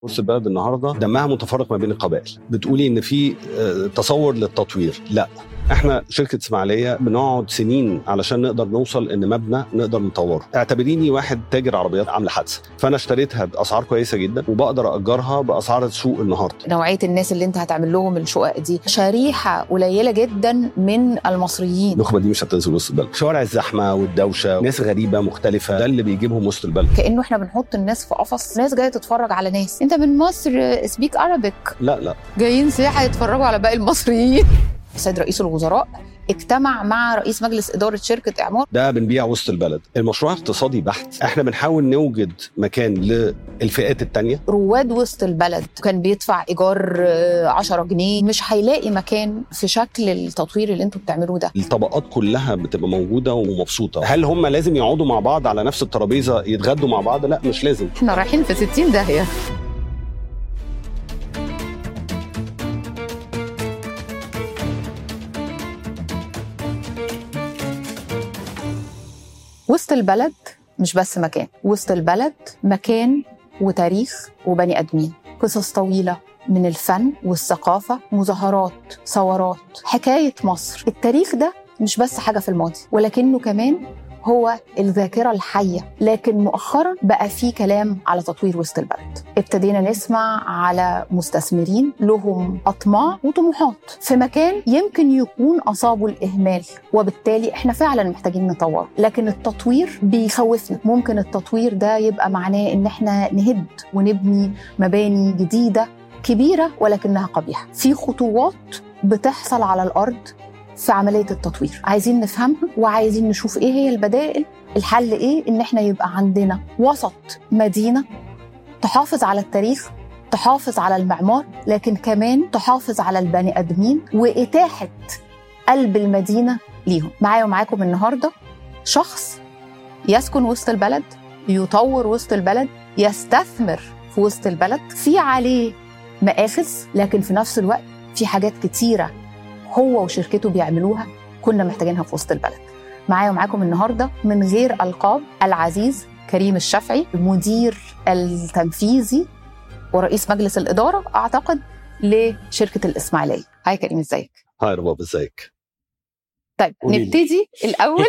وسط البلد النهارده دمها متفرق ما بين القبائل بتقولي ان في آه، تصور للتطوير لا احنا شركه اسماعيليه بنقعد سنين علشان نقدر نوصل ان مبنى نقدر نطوره اعتبريني واحد تاجر عربيات عامله حادثه فانا اشتريتها باسعار كويسه جدا وبقدر اجرها باسعار السوق النهارده نوعيه الناس اللي انت هتعمل لهم الشقق دي شريحه قليله جدا من المصريين النخبه دي مش هتنزل وسط البلد شوارع الزحمه والدوشه ناس غريبه مختلفه ده اللي بيجيبهم وسط البلد كانه احنا بنحط الناس في قفص ناس جايه تتفرج على ناس انت من مصر سبيك ارابيك لا لا جايين سياحه يتفرجوا على باقي المصريين السيد رئيس الوزراء اجتمع مع رئيس مجلس اداره شركه اعمار ده بنبيع وسط البلد المشروع اقتصادي بحت احنا بنحاول نوجد مكان للفئات التانية رواد وسط البلد كان بيدفع ايجار آه، 10 جنيه مش هيلاقي مكان في شكل التطوير اللي انتوا بتعملوه ده الطبقات كلها بتبقى موجودة ومبسوطة هل هم لازم يقعدوا مع بعض على نفس الترابيزة يتغدوا مع بعض لا مش لازم احنا رايحين في 60 داهيه وسط البلد مش بس مكان وسط البلد مكان وتاريخ وبني ادمين قصص طويله من الفن والثقافه مظاهرات ثورات حكايه مصر التاريخ ده مش بس حاجه في الماضي ولكنه كمان هو الذاكرة الحية لكن مؤخرا بقى في كلام على تطوير وسط البلد ابتدينا نسمع على مستثمرين لهم أطماع وطموحات في مكان يمكن يكون أصابه الإهمال وبالتالي احنا فعلا محتاجين نطور لكن التطوير بيخوفنا ممكن التطوير ده يبقى معناه ان احنا نهد ونبني مباني جديدة كبيرة ولكنها قبيحة في خطوات بتحصل على الأرض في عمليه التطوير عايزين نفهمها وعايزين نشوف ايه هي البدائل الحل ايه ان احنا يبقى عندنا وسط مدينه تحافظ على التاريخ تحافظ على المعمار لكن كمان تحافظ على البني ادمين واتاحه قلب المدينه ليهم معايا ومعاكم النهارده شخص يسكن وسط البلد يطور وسط البلد يستثمر في وسط البلد في عليه مآخذ لكن في نفس الوقت في حاجات كتيره هو وشركته بيعملوها كنا محتاجينها في وسط البلد معايا ومعاكم النهارده من غير القاب العزيز كريم الشافعي المدير التنفيذي ورئيس مجلس الاداره اعتقد لشركه الاسماعيليه هاي كريم ازيك هاي رباب ازيك طيب قولي لي. نبتدي الاول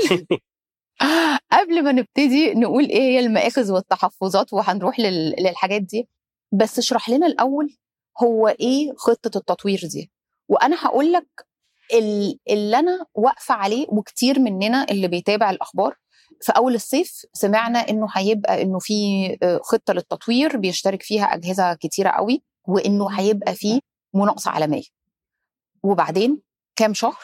قبل ما نبتدي نقول ايه هي المآخذ والتحفظات وهنروح لل- للحاجات دي بس اشرح لنا الاول هو ايه خطه التطوير دي وانا هقول لك ال- اللي انا واقفه عليه وكتير مننا اللي بيتابع الاخبار في اول الصيف سمعنا انه هيبقى انه في آه، خطه للتطوير بيشترك فيها اجهزه كتيره قوي وانه هيبقى في مناقصه عالميه وبعدين كام شهر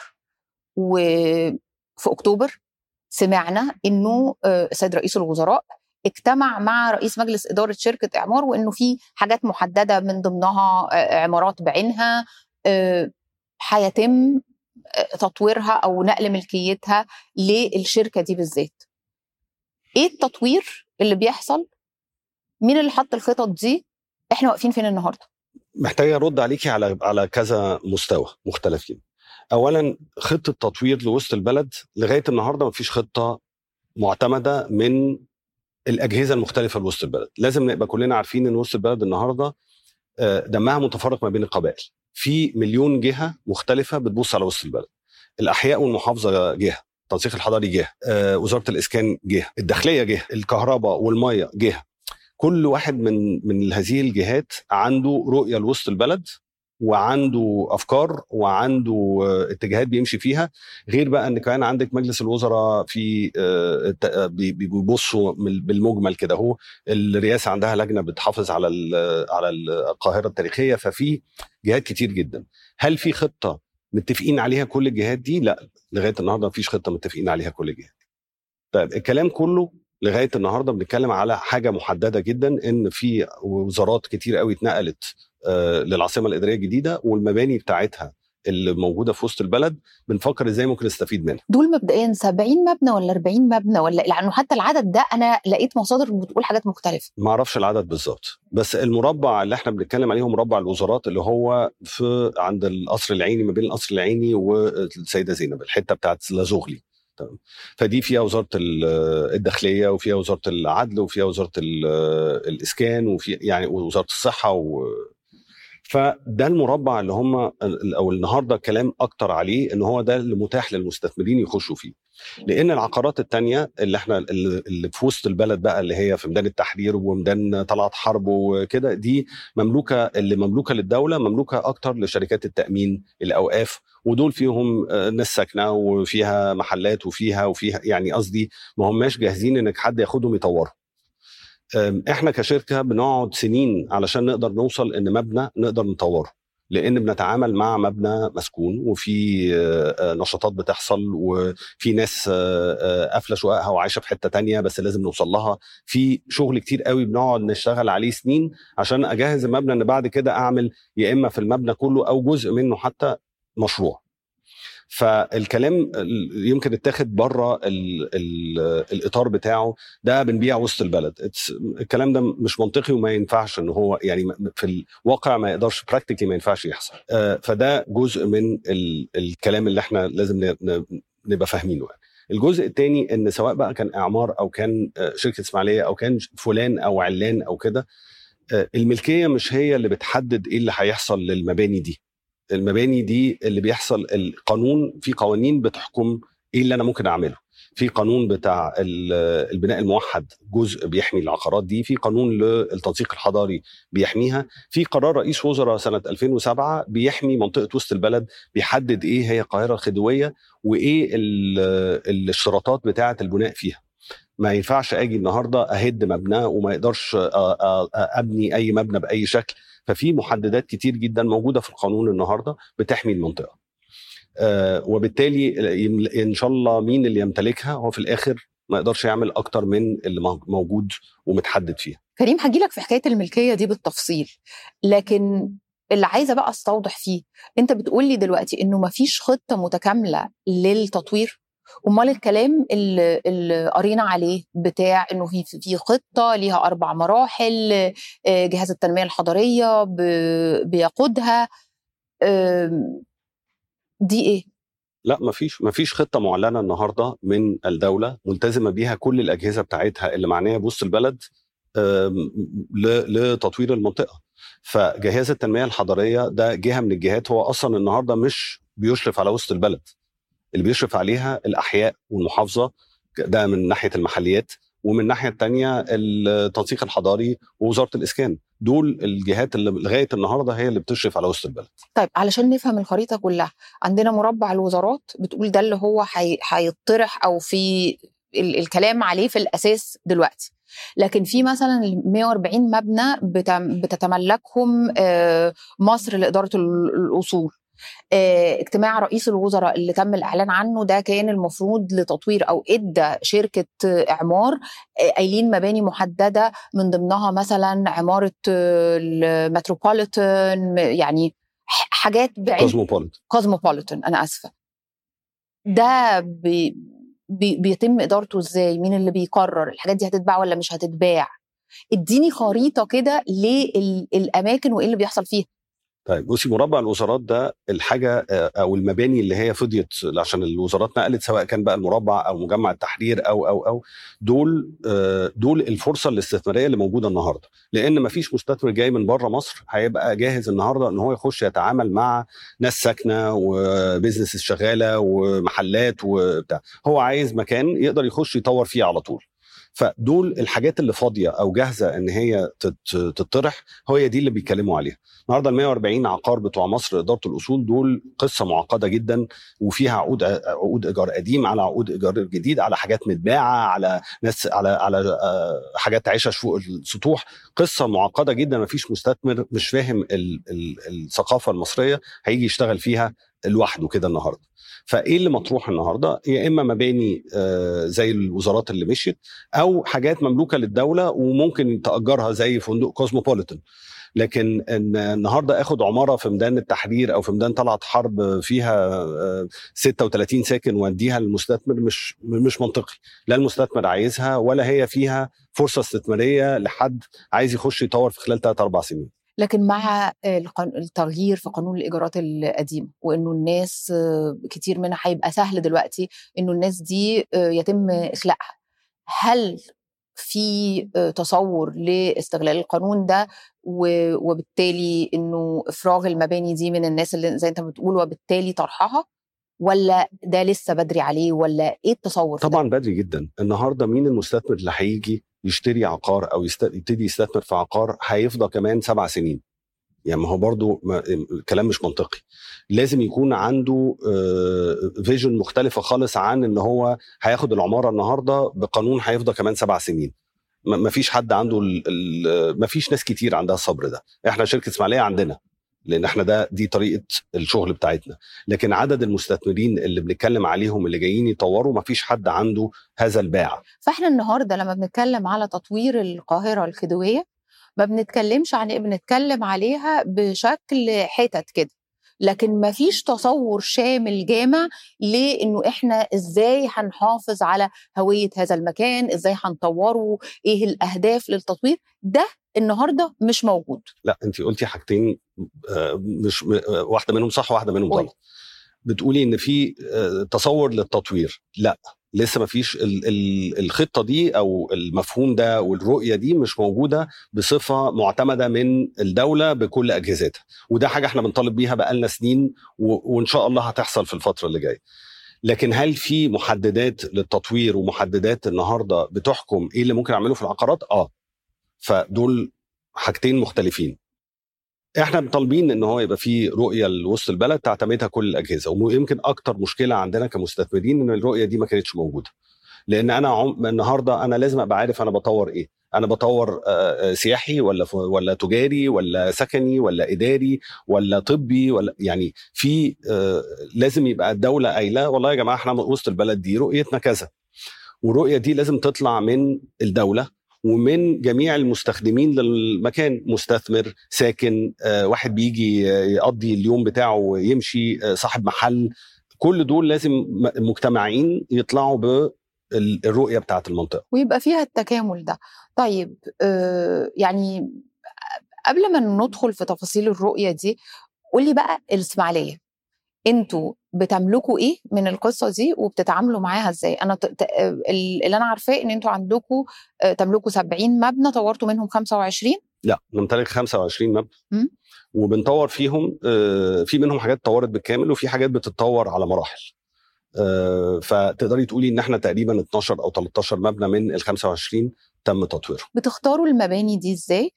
وفي اكتوبر سمعنا انه آه، السيد رئيس الوزراء اجتمع مع رئيس مجلس اداره شركه اعمار وانه في حاجات محدده من ضمنها آه، عمارات بعينها آه، هيتم آه، تطويرها او نقل ملكيتها للشركه دي بالذات. ايه التطوير اللي بيحصل؟ مين اللي حط الخطط دي؟ احنا واقفين فين النهارده؟ محتاج ارد عليكي على على كذا مستوى مختلفين اولا خطه تطوير لوسط البلد لغايه النهارده مفيش خطه معتمده من الاجهزه المختلفه لوسط البلد لازم نبقى كلنا عارفين ان وسط البلد النهارده آه، دمها متفرق ما بين القبائل في مليون جهه مختلفه بتبص على وسط البلد الاحياء والمحافظه جهه التنسيق الحضري جهه آه، وزاره الاسكان جهه الداخليه جهه الكهرباء والميه جهه كل واحد من من هذه الجهات عنده رؤيه لوسط البلد وعنده افكار وعنده آه، اتجاهات بيمشي فيها غير بقى ان كمان عندك مجلس الوزراء في آه، الت- آه، بي- بي- بيبصوا من- بالمجمل كده هو الرئاسه عندها لجنه بتحافظ على ال- على القاهره التاريخيه ففي جهات كتير جدا هل في خطه متفقين عليها كل الجهات دي لا لغايه النهارده مفيش خطه متفقين عليها كل الجهات طيب الكلام كله لغايه النهارده بنتكلم على حاجه محدده جدا ان في وزارات كتير قوي اتنقلت آه، للعاصمه الاداريه الجديده والمباني بتاعتها اللي موجوده في وسط البلد بنفكر ازاي ممكن نستفيد منها دول مبدئيا 70 مبنى ولا 40 مبنى ولا لانه حتى العدد ده انا لقيت مصادر بتقول حاجات مختلفه ما اعرفش العدد بالظبط بس المربع اللي احنا بنتكلم عليه هو مربع الوزارات اللي هو في عند القصر العيني ما بين القصر العيني والسيده زينب الحته بتاعت لازوغلي تمام فدي فيها وزاره ال- الداخليه وفيها وزاره العدل وفيها وزاره ال- الاسكان وفي يعني وزاره الصحه و فده المربع اللي هم او النهارده الكلام اكتر عليه ان هو ده اللي متاح للمستثمرين يخشوا فيه لان العقارات التانية اللي احنا اللي اللي في وسط البلد بقى اللي هي في ميدان التحرير وميدان طلعت حرب وكده دي مملوكه اللي مملوكه للدوله مملوكه اكتر لشركات التامين الاوقاف ودول فيهم آه، ناس ساكنه وفيها محلات وفيها وفيها يعني قصدي ما هماش جاهزين انك حد ياخدهم يطورهم أم، احنا كشركه بنقعد سنين علشان نقدر نوصل ان مبنى نقدر نطوره لان بنتعامل مع مبنى مسكون وفي آه، آه، نشاطات بتحصل وفي ناس آه، آه، قافله شققها وعايشه في حته تانية بس لازم نوصل لها في شغل كتير قوي بنقعد نشتغل عليه سنين عشان اجهز المبنى ان بعد كده اعمل يا اما في المبنى كله او جزء منه حتى مشروع فالكلام ال- يمكن اتاخد بره ال ال الاطار بتاعه ده بنبيع وسط البلد It's- الكلام ده مش منطقي وما ينفعش ان هو يعني م- في الواقع ما يقدرش براكتيكلي ما ينفعش يحصل آه، فده جزء من ال الكلام اللي احنا لازم ن- ن- نبقى فاهمينه يعني. الجزء الثاني ان سواء بقى كان اعمار او كان آه، شركه اسماعيليه او كان فلان او علان او كده آه، الملكيه مش هي اللي بتحدد ايه اللي هيحصل للمباني دي المباني دي اللي بيحصل القانون في قوانين بتحكم ايه اللي انا ممكن اعمله في قانون بتاع ال- البناء الموحد جزء بيحمي العقارات دي في قانون للتنسيق الحضاري بيحميها في قرار رئيس وزراء سنة 2007 بيحمي منطقة وسط البلد بيحدد ايه هي القاهرة الخديوية وايه ال- الاشتراطات بتاعة البناء فيها ما ينفعش اجي النهارده اهد مبنى وما يقدرش أ- أ- ابني اي مبنى باي شكل ففي محددات كتير جدا موجوده في القانون النهارده بتحمي المنطقه آه، وبالتالي يم- ان شاء الله مين اللي يمتلكها هو في الاخر ما يقدرش يعمل اكتر من اللي مو- موجود ومتحدد فيها كريم هجيلك في حكايه الملكيه دي بالتفصيل لكن اللي عايزه بقى استوضح فيه انت بتقول لي دلوقتي انه مفيش خطه متكامله للتطوير امال الكلام اللي, اللي قرينا عليه بتاع انه في في خطه ليها اربع مراحل آه، جهاز التنميه الحضريه ب- بيقودها آم، دي ايه لا ما فيش ما فيش خطه معلنه النهارده من الدوله ملتزمه بيها كل الاجهزه بتاعتها اللي معنيه بوسط البلد آم، ل- لتطوير المنطقه فجهاز التنميه الحضريه ده جهه من الجهات هو اصلا النهارده مش بيشرف على وسط البلد اللي بيشرف عليها الاحياء والمحافظه ده من ناحيه المحليات ومن الناحيه الثانيه التنسيق الحضاري ووزاره الاسكان دول الجهات اللي لغايه النهارده هي اللي بتشرف على وسط البلد طيب علشان نفهم الخريطه كلها عندنا مربع الوزارات بتقول ده اللي هو هي- هيطرح او في ال- الكلام عليه في الاساس دلوقتي لكن في مثلا ال 140 مبنى بتم- بتتملكهم آه، مصر لاداره ال- الاصول آه، اجتماع رئيس الوزراء اللي تم الاعلان عنه ده كان المفروض لتطوير او ادى شركه آه، اعمار آه، قايلين مباني محدده من ضمنها مثلا عماره آه، المتروبوليتان يعني ح- حاجات بعيد كوزموبوليت كوزموبوليتان انا اسفه ده بي بي بيتم ادارته ازاي مين اللي بيقرر الحاجات دي هتتباع ولا مش هتتباع اديني خريطه كده للاماكن وايه اللي بيحصل فيها طيب بصي مربع الوزارات ده الحاجه آه، او المباني اللي هي فضيت عشان الوزارات نقلت سواء كان بقى المربع او مجمع التحرير او او او دول آه، دول الفرصه الاستثماريه اللي موجوده النهارده لان ما فيش مستثمر جاي من بره مصر هيبقى جاهز النهارده ان هو يخش يتعامل مع ناس ساكنه وبزنس شغاله ومحلات وبتاع هو عايز مكان يقدر يخش يطور فيه على طول فدول الحاجات اللي فاضيه او جاهزه ان هي تت- تطرح هي دي اللي بيتكلموا عليها النهارده ال 140 عقار بتوع مصر اداره الاصول دول قصه معقده جدا وفيها عقود عقود ايجار قديم على عقود ايجار جديد على حاجات متباعه على ناس على على آه، حاجات عشش فوق السطوح قصه معقده جدا ما فيش مستثمر مش فاهم ال ال الثقافه المصريه هيجي يشتغل فيها لوحده كده النهارده فايه اللي مطروح النهارده يا اما مباني آه، زي الوزارات اللي مشيت او حاجات مملوكه للدوله وممكن تاجرها زي فندق كوزموبوليتان لكن ان النهارده اخد عماره في ميدان التحرير او في ميدان طلعت حرب فيها آه، 36 ساكن واديها للمستثمر مش مش منطقي لا المستثمر عايزها ولا هي فيها فرصه استثماريه لحد عايز يخش يطور في خلال 3 4 سنين لكن مع القان- التغيير في قانون الايجارات القديم وانه الناس آه، كتير منها هيبقى سهل دلوقتي انه الناس دي آه، يتم اخلاءها هل في آه، تصور لاستغلال القانون ده و- وبالتالي انه افراغ المباني دي من الناس اللي زي انت بتقول وبالتالي طرحها ولا ده لسه بدري عليه ولا ايه التصور في ده؟ طبعا بدري جدا النهارده مين المستثمر اللي هيجي يشتري عقار او يست... يبتدي يستثمر في عقار هيفضى كمان سبع سنين يعني ما هو برضو ما... الكلام مش منطقي لازم يكون عنده فيجن مختلفة خالص عن ان هو هياخد العمارة النهاردة بقانون هيفضى كمان سبع سنين ما ما فيش حد عنده ال... ال... ما فيش ناس كتير عندها الصبر ده احنا شركة اسماعيلية عندنا لان احنا ده دي طريقه الشغل بتاعتنا لكن عدد المستثمرين اللي بنتكلم عليهم اللي جايين يطوروا ما فيش حد عنده هذا الباع فاحنا النهارده لما بنتكلم على تطوير القاهره الخديويه ما بنتكلمش عن بنتكلم عليها بشكل حتت كده لكن ما فيش تصور شامل جامع لانه احنا ازاي هنحافظ على هويه هذا المكان ازاي هنطوره ايه الاهداف للتطوير ده النهارده مش موجود لا انت قلتي حاجتين آه، مش م- آه، واحده منهم صح واحده منهم قولي. غلط بتقولي ان في آه، تصور للتطوير لا لسه ما فيش ال- ال- الخطه دي او المفهوم ده والرؤيه دي مش موجوده بصفه معتمده من الدوله بكل اجهزتها وده حاجه احنا بنطالب بيها بقالنا سنين و- وان شاء الله هتحصل في الفتره اللي جايه لكن هل في محددات للتطوير ومحددات النهارده بتحكم ايه اللي ممكن اعمله في العقارات اه فدول حاجتين مختلفين احنا طالبين ان هو يبقى في رؤيه لوسط البلد تعتمدها كل الاجهزه ويمكن اكتر مشكله عندنا كمستثمرين ان الرؤيه دي ما كانتش موجوده لان انا عم... النهارده انا لازم ابقى عارف انا بطور ايه انا بطور آه، آه، سياحي ولا ف... ولا تجاري ولا سكني ولا اداري ولا طبي ولا يعني في آه، لازم يبقى الدوله قايله والله يا جماعه احنا وسط البلد دي رؤيتنا كذا والرؤيه دي لازم تطلع من الدوله ومن جميع المستخدمين للمكان مستثمر ساكن آه، واحد بيجي آه، يقضي اليوم بتاعه ويمشي آه، صاحب محل كل دول لازم م- مجتمعين يطلعوا بالرؤيه بتاعت المنطقه ويبقى فيها التكامل ده طيب آه يعني قبل ما ندخل في تفاصيل الرؤية دي قولي بقى الإسماعيلية انتوا بتملكوا ايه من القصة دي وبتتعاملوا معاها ازاي انا ت... ت... اللي انا عارفاه ان انتوا عندكم آه، تملكوا 70 مبنى طورتوا منهم 25 لا نمتلك 25 مبنى مم. وبنطور فيهم آه، في منهم حاجات اتطورت بالكامل وفي حاجات بتتطور على مراحل آه، فتقدري تقولي ان احنا تقريبا 12 او 13 مبنى من ال 25 تم تطويرهم بتختاروا المباني دي ازاي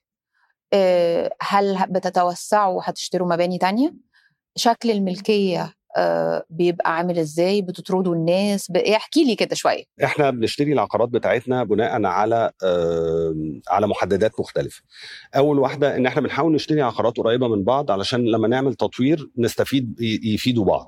آه، هل بتتوسعوا وهتشتروا مباني تانية شكل الملكية آه، بيبقى عامل ازاي بتطردوا الناس ب- احكي لي كده شوية احنا بنشتري العقارات بتاعتنا بناء على آه، على محددات مختلفه اول واحده ان احنا بنحاول نشتري عقارات قريبه من بعض علشان لما نعمل تطوير نستفيد ي- يفيدوا بعض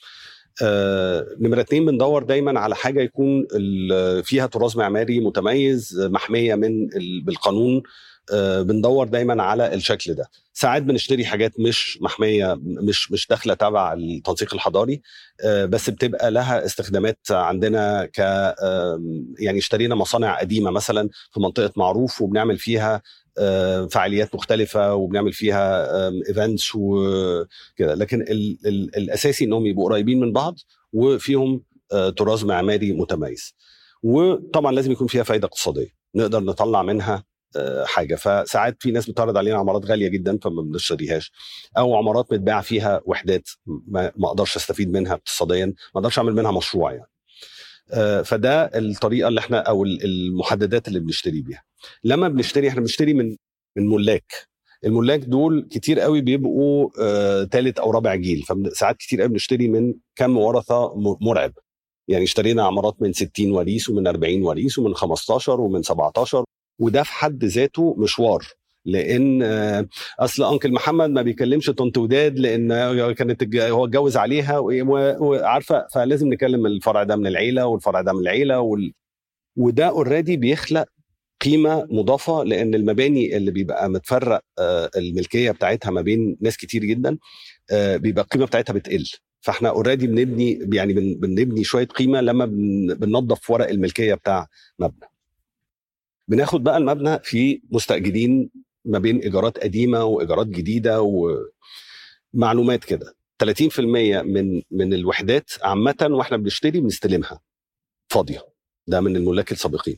آه، نمرة اتنين بندور دايما على حاجة يكون ال- فيها تراث معماري متميز آه، محمية من ال- بالقانون آه، بندور دايما على الشكل ده ساعات بنشتري حاجات مش محمية مش مش داخلة تبع التنسيق الحضاري آه، بس بتبقى لها استخدامات عندنا ك آم، يعني اشترينا مصانع قديمة مثلا في منطقة معروف وبنعمل فيها آه، فعاليات مختلفة وبنعمل فيها ايفنتس وكده لكن ال ال الاساسي انهم يبقوا قريبين من بعض وفيهم آه، طراز معماري متميز وطبعا لازم يكون فيها فايده اقتصاديه نقدر نطلع منها آه، حاجه فساعات في ناس بتعرض علينا عمارات غاليه جدا فما بنشتريهاش او عمارات متباع فيها وحدات ما ما اقدرش استفيد منها اقتصاديا ما اقدرش اعمل منها مشروع يعني آه، فده الطريقه اللي احنا او ال- المحددات اللي بنشتري بيها لما بنشتري احنا بنشتري من من ملاك الملاك دول كتير قوي بيبقوا آه، تالت او رابع جيل فساعات كتير قوي بنشتري من كم ورثه م- مرعب يعني اشترينا عمارات من 60 وريث ومن 40 وريث ومن 15 ومن 17 وده في حد ذاته مشوار لان آه، اصل انكل محمد ما بيكلمش طنط وداد لان كانت الج- هو اتجوز عليها و- و- وعارفه فلازم نكلم الفرع ده من العيله والفرع ده من العيله وال... وده اوريدي بيخلق قيمه مضافه لان المباني اللي بيبقى متفرق آه، الملكيه بتاعتها ما بين ناس كتير جدا آه، بيبقى القيمه بتاعتها بتقل فاحنا اوريدي بنبني يعني بن- بنبني شويه قيمه لما بن- بننظف ورق الملكيه بتاع مبنى بناخد بقى المبنى في مستاجرين ما بين ايجارات قديمه وايجارات جديده ومعلومات كده 30% من من الوحدات عامه واحنا بنشتري بنستلمها فاضيه ده من الملاك السابقين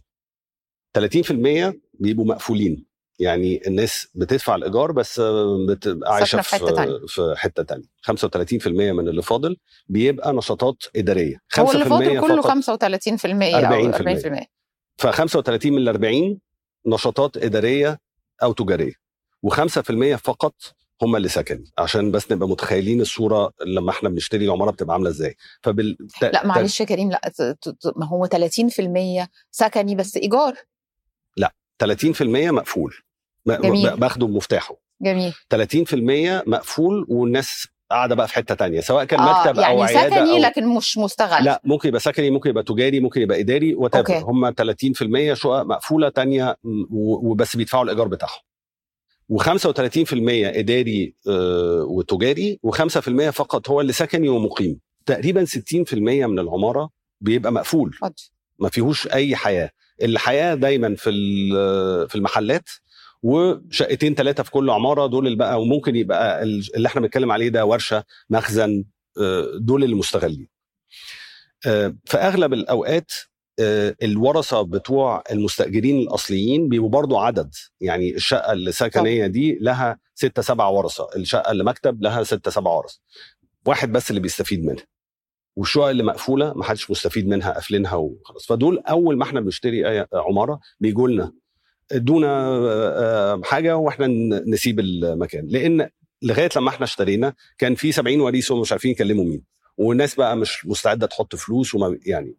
30% بيبقوا مقفولين يعني الناس بتدفع الايجار بس بتبقى عايشه ساكنة في حتة تانية. في حته تانية 35% من اللي فاضل بيبقى نشاطات اداريه هو اللي 5% فاضل كله فقط 35% او 40%. 40% ف 35 من ال 40 نشاطات اداريه او تجاريه و5% فقط هم اللي سكني عشان بس نبقى متخيلين الصوره لما احنا بنشتري العماره بتبقى عامله ازاي فبال لا معلش يا كريم لا ت- ت- ت- ما هو 30% سكني بس ايجار 30% مقفول م- جميل. ب- باخده بمفتاحه جميل 30% مقفول والناس قاعده بقى في حته تانية سواء كان اه مكتب يعني او عياده سكني أو لكن مش مستغل لا ممكن يبقى سكني ممكن يبقى تجاري ممكن يبقى اداري وات أوكي. هم 30% شقق مقفوله تانية م- و- وبس بيدفعوا الايجار بتاعهم و35% اداري آه، وتجاري و5% فقط هو اللي سكني ومقيم تقريبا 60% من العماره بيبقى مقفول اتفضل. ما فيهوش اي حياه الحياه دايما في ال- في المحلات وشقتين ثلاثه في كل عماره دول اللي بقى وممكن يبقى ال- اللي احنا بنتكلم عليه ده ورشه مخزن آه، دول اللي مستغلين آه، في اغلب الاوقات آه، الورثه بتوع المستاجرين الاصليين بيبقوا برضو عدد يعني الشقه اللي سكنيه دي لها ستة سبعة ورثه الشقه اللي مكتب لها ستة سبعة ورثه واحد بس اللي بيستفيد منها والشقق اللي مقفوله ما حدش مستفيد منها قافلينها وخلاص فدول اول ما احنا بنشتري اي عماره بيجوا لنا ادونا آه، حاجه واحنا ن- نسيب المكان لان لغايه لما احنا اشترينا كان في 70 وريث ومش عارفين يكلموا مين والناس بقى مش مستعده تحط فلوس وما يعني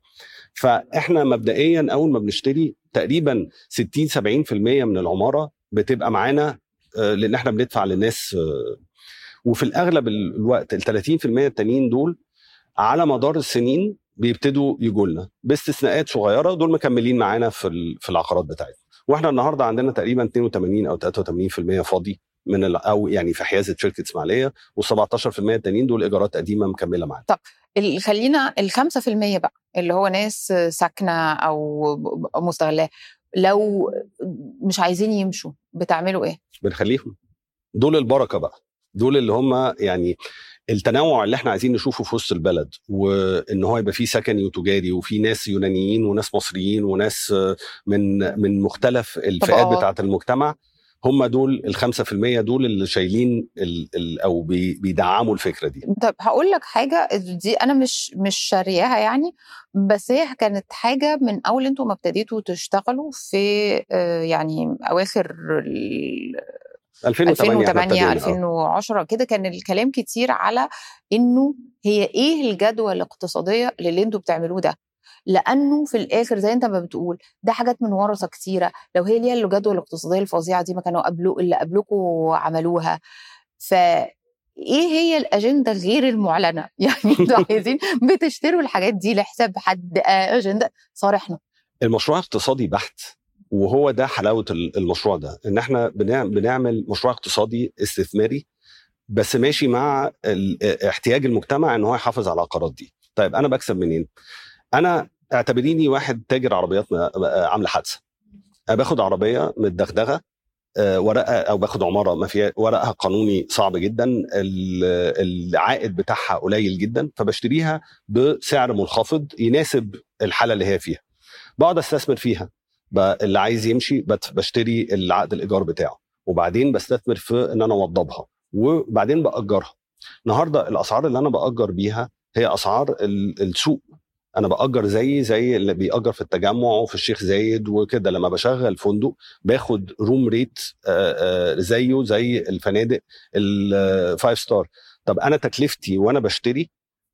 فاحنا مبدئيا اول ما بنشتري تقريبا 60 70% من العماره بتبقى معانا آه، لان احنا بندفع للناس آه، وفي الاغلب ال- الوقت ال 30% التانيين دول على مدار السنين بيبتدوا يجوا لنا باستثناءات صغيره دول مكملين معانا في ال- في العقارات بتاعتنا واحنا النهارده عندنا تقريبا 82 او 83% فاضي من ال- او يعني في حيازه شركه اسماعيليه وال17% التانيين دول ايجارات قديمه مكمله معانا ال- خلينا ال 5% بقى اللي هو ناس ساكنه او مستغلاه لو مش عايزين يمشوا بتعملوا ايه؟ بنخليهم دول البركه بقى دول اللي هم يعني التنوع اللي احنا عايزين نشوفه في وسط البلد وان هو يبقى فيه سكني وتجاري وفي ناس يونانيين وناس مصريين وناس آه، من من مختلف الفئات طبقات. بتاعه المجتمع هم دول ال 5% دول اللي شايلين ال ال او بي بيدعموا الفكره دي طب هقول لك حاجه دي انا مش مش شارياها يعني بس هي كانت حاجه من اول انتوا ما ابتديتوا تشتغلوا في آه، يعني اواخر ال 2008 احنا 2008 ابتدينا، آه. 2010 كده كان الكلام كتير على انه هي ايه الجدوى الاقتصاديه للي انتوا بتعملوه ده لانه في الاخر زي انت ما بتقول ده حاجات من ورثه كتيره لو هي ليها الجدوى الاقتصاديه الفظيعه دي ما كانوا قبلوا اللي قبلكم عملوها ف ايه هي الاجنده غير المعلنه يعني انتوا عايزين بتشتروا الحاجات دي لحساب حد آه، اجنده صارحنا المشروع اقتصادي بحت وهو ده حلاوه ال- المشروع ده ان احنا بنعمل, بنعمل مشروع اقتصادي استثماري بس ماشي مع ال- احتياج المجتمع ان هو يحافظ على العقارات دي طيب انا بكسب منين انا اعتبريني واحد تاجر عربيات م- عامله حادثه انا باخد عربيه متدغدغه آه، ورقه او باخد عماره ما فيها ورقها قانوني صعب جدا ال- العائد بتاعها قليل جدا فبشتريها بسعر منخفض يناسب الحاله اللي هي فيها بقعد استثمر فيها ب- اللي عايز يمشي بت- بشتري العقد الايجار بتاعه وبعدين بستثمر في ان انا اوضبها وبعدين باجرها النهارده الاسعار اللي انا باجر بيها هي اسعار ال- السوق انا باجر زي زي اللي بيأجر في التجمع وفي الشيخ زايد وكده لما بشغل فندق باخد روم ريت آه، آه، زيه زي الفنادق الفايف ستار طب انا تكلفتي وانا بشتري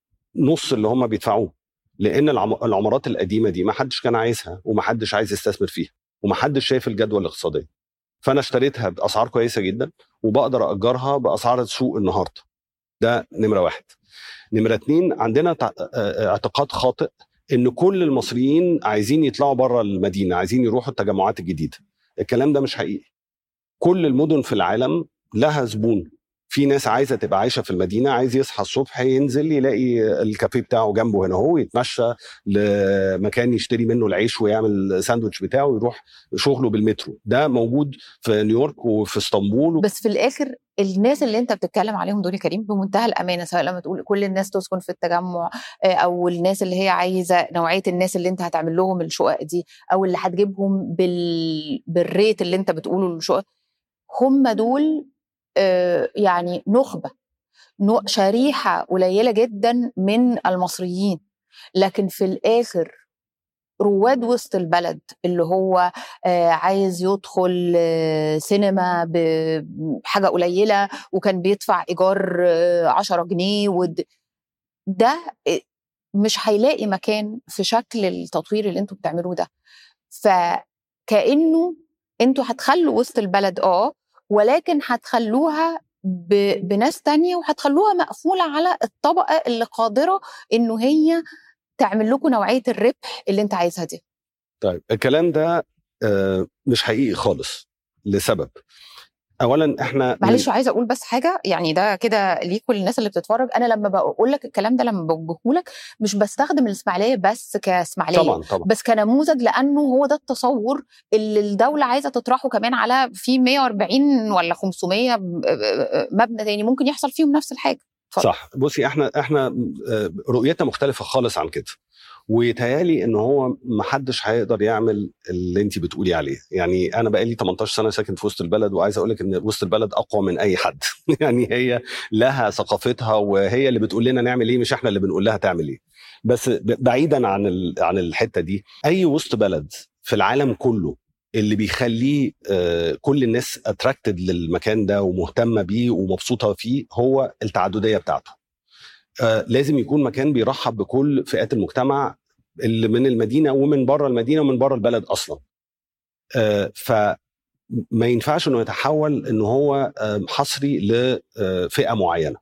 نص اللي هم بيدفعوه لان العم- العمارات القديمه دي ما حدش كان عايزها وما حدش عايز يستثمر فيها وما حدش شايف الجدوى الاقتصاديه فانا اشتريتها باسعار كويسه جدا وبقدر اجرها باسعار السوق النهارده ده نمره واحد نمره اتنين عندنا تع- آه، اعتقاد خاطئ ان كل المصريين عايزين يطلعوا بره المدينه عايزين يروحوا التجمعات الجديده الكلام ده مش حقيقي كل المدن في العالم لها زبون في ناس عايزه تبقى عايشه في المدينه عايز يصحى الصبح ينزل يلاقي الكافيه بتاعه جنبه هنا هو يتمشى لمكان يشتري منه العيش ويعمل ساندوتش بتاعه ويروح شغله بالمترو ده موجود في نيويورك وفي اسطنبول بس في الاخر الناس اللي انت بتتكلم عليهم دول يا كريم بمنتهى الامانه سواء لما تقول كل الناس تسكن في التجمع آه، او الناس اللي هي عايزه نوعيه الناس اللي انت هتعمل لهم الشقق دي او اللي هتجيبهم بال... بالريت اللي انت بتقوله للشقق هم دول آه، يعني نخبه نوع- شريحه قليله جدا من المصريين لكن في الاخر رواد وسط البلد اللي هو آه، عايز يدخل آه، سينما بحاجه قليله وكان بيدفع ايجار آه، 10 جنيه ود... ده آه، مش هيلاقي مكان في شكل التطوير اللي انتوا بتعملوه ده فكانه انتوا هتخلوا وسط البلد اه ولكن هتخلوها ب... بناس تانية وهتخلوها مقفولة على الطبقة اللي قادرة انه هي تعمل لكم نوعية الربح اللي انت عايزها دي طيب الكلام ده آه، مش حقيقي خالص لسبب اولا احنا معلش عايزه اقول بس حاجه يعني ده كده ليكوا للناس اللي بتتفرج انا لما بقول لك الكلام ده لما بوجهه لك مش بستخدم الاسماعيليه بس كاسماعيليه طبعا طبعا بس كنموذج لانه هو ده التصور اللي الدوله عايزه تطرحه كمان على في 140 ولا 500 مبنى تاني ممكن يحصل فيهم نفس الحاجه اتفضل. صح بصي احنا احنا آه، رؤيتنا مختلفه خالص عن كده ويتهيالي ان هو محدش هيقدر يعمل اللي انت بتقولي عليه يعني انا بقالي 18 سنه ساكن في وسط البلد وعايز اقول لك ان وسط البلد اقوى من اي حد يعني هي لها ثقافتها وهي اللي بتقول لنا نعمل ايه مش احنا اللي بنقول لها تعمل ايه بس ب- بعيدا عن ال- عن الحته دي اي وسط بلد في العالم كله اللي بيخليه آه، كل الناس اتراكتد للمكان ده ومهتمه بيه ومبسوطه فيه هو التعدديه بتاعته آه، لازم يكون مكان بيرحب بكل فئات المجتمع اللي من المدينه ومن بره المدينه ومن بره البلد اصلا آه، فما ينفعش انه يتحول ان هو آه، حصري لفئه معينه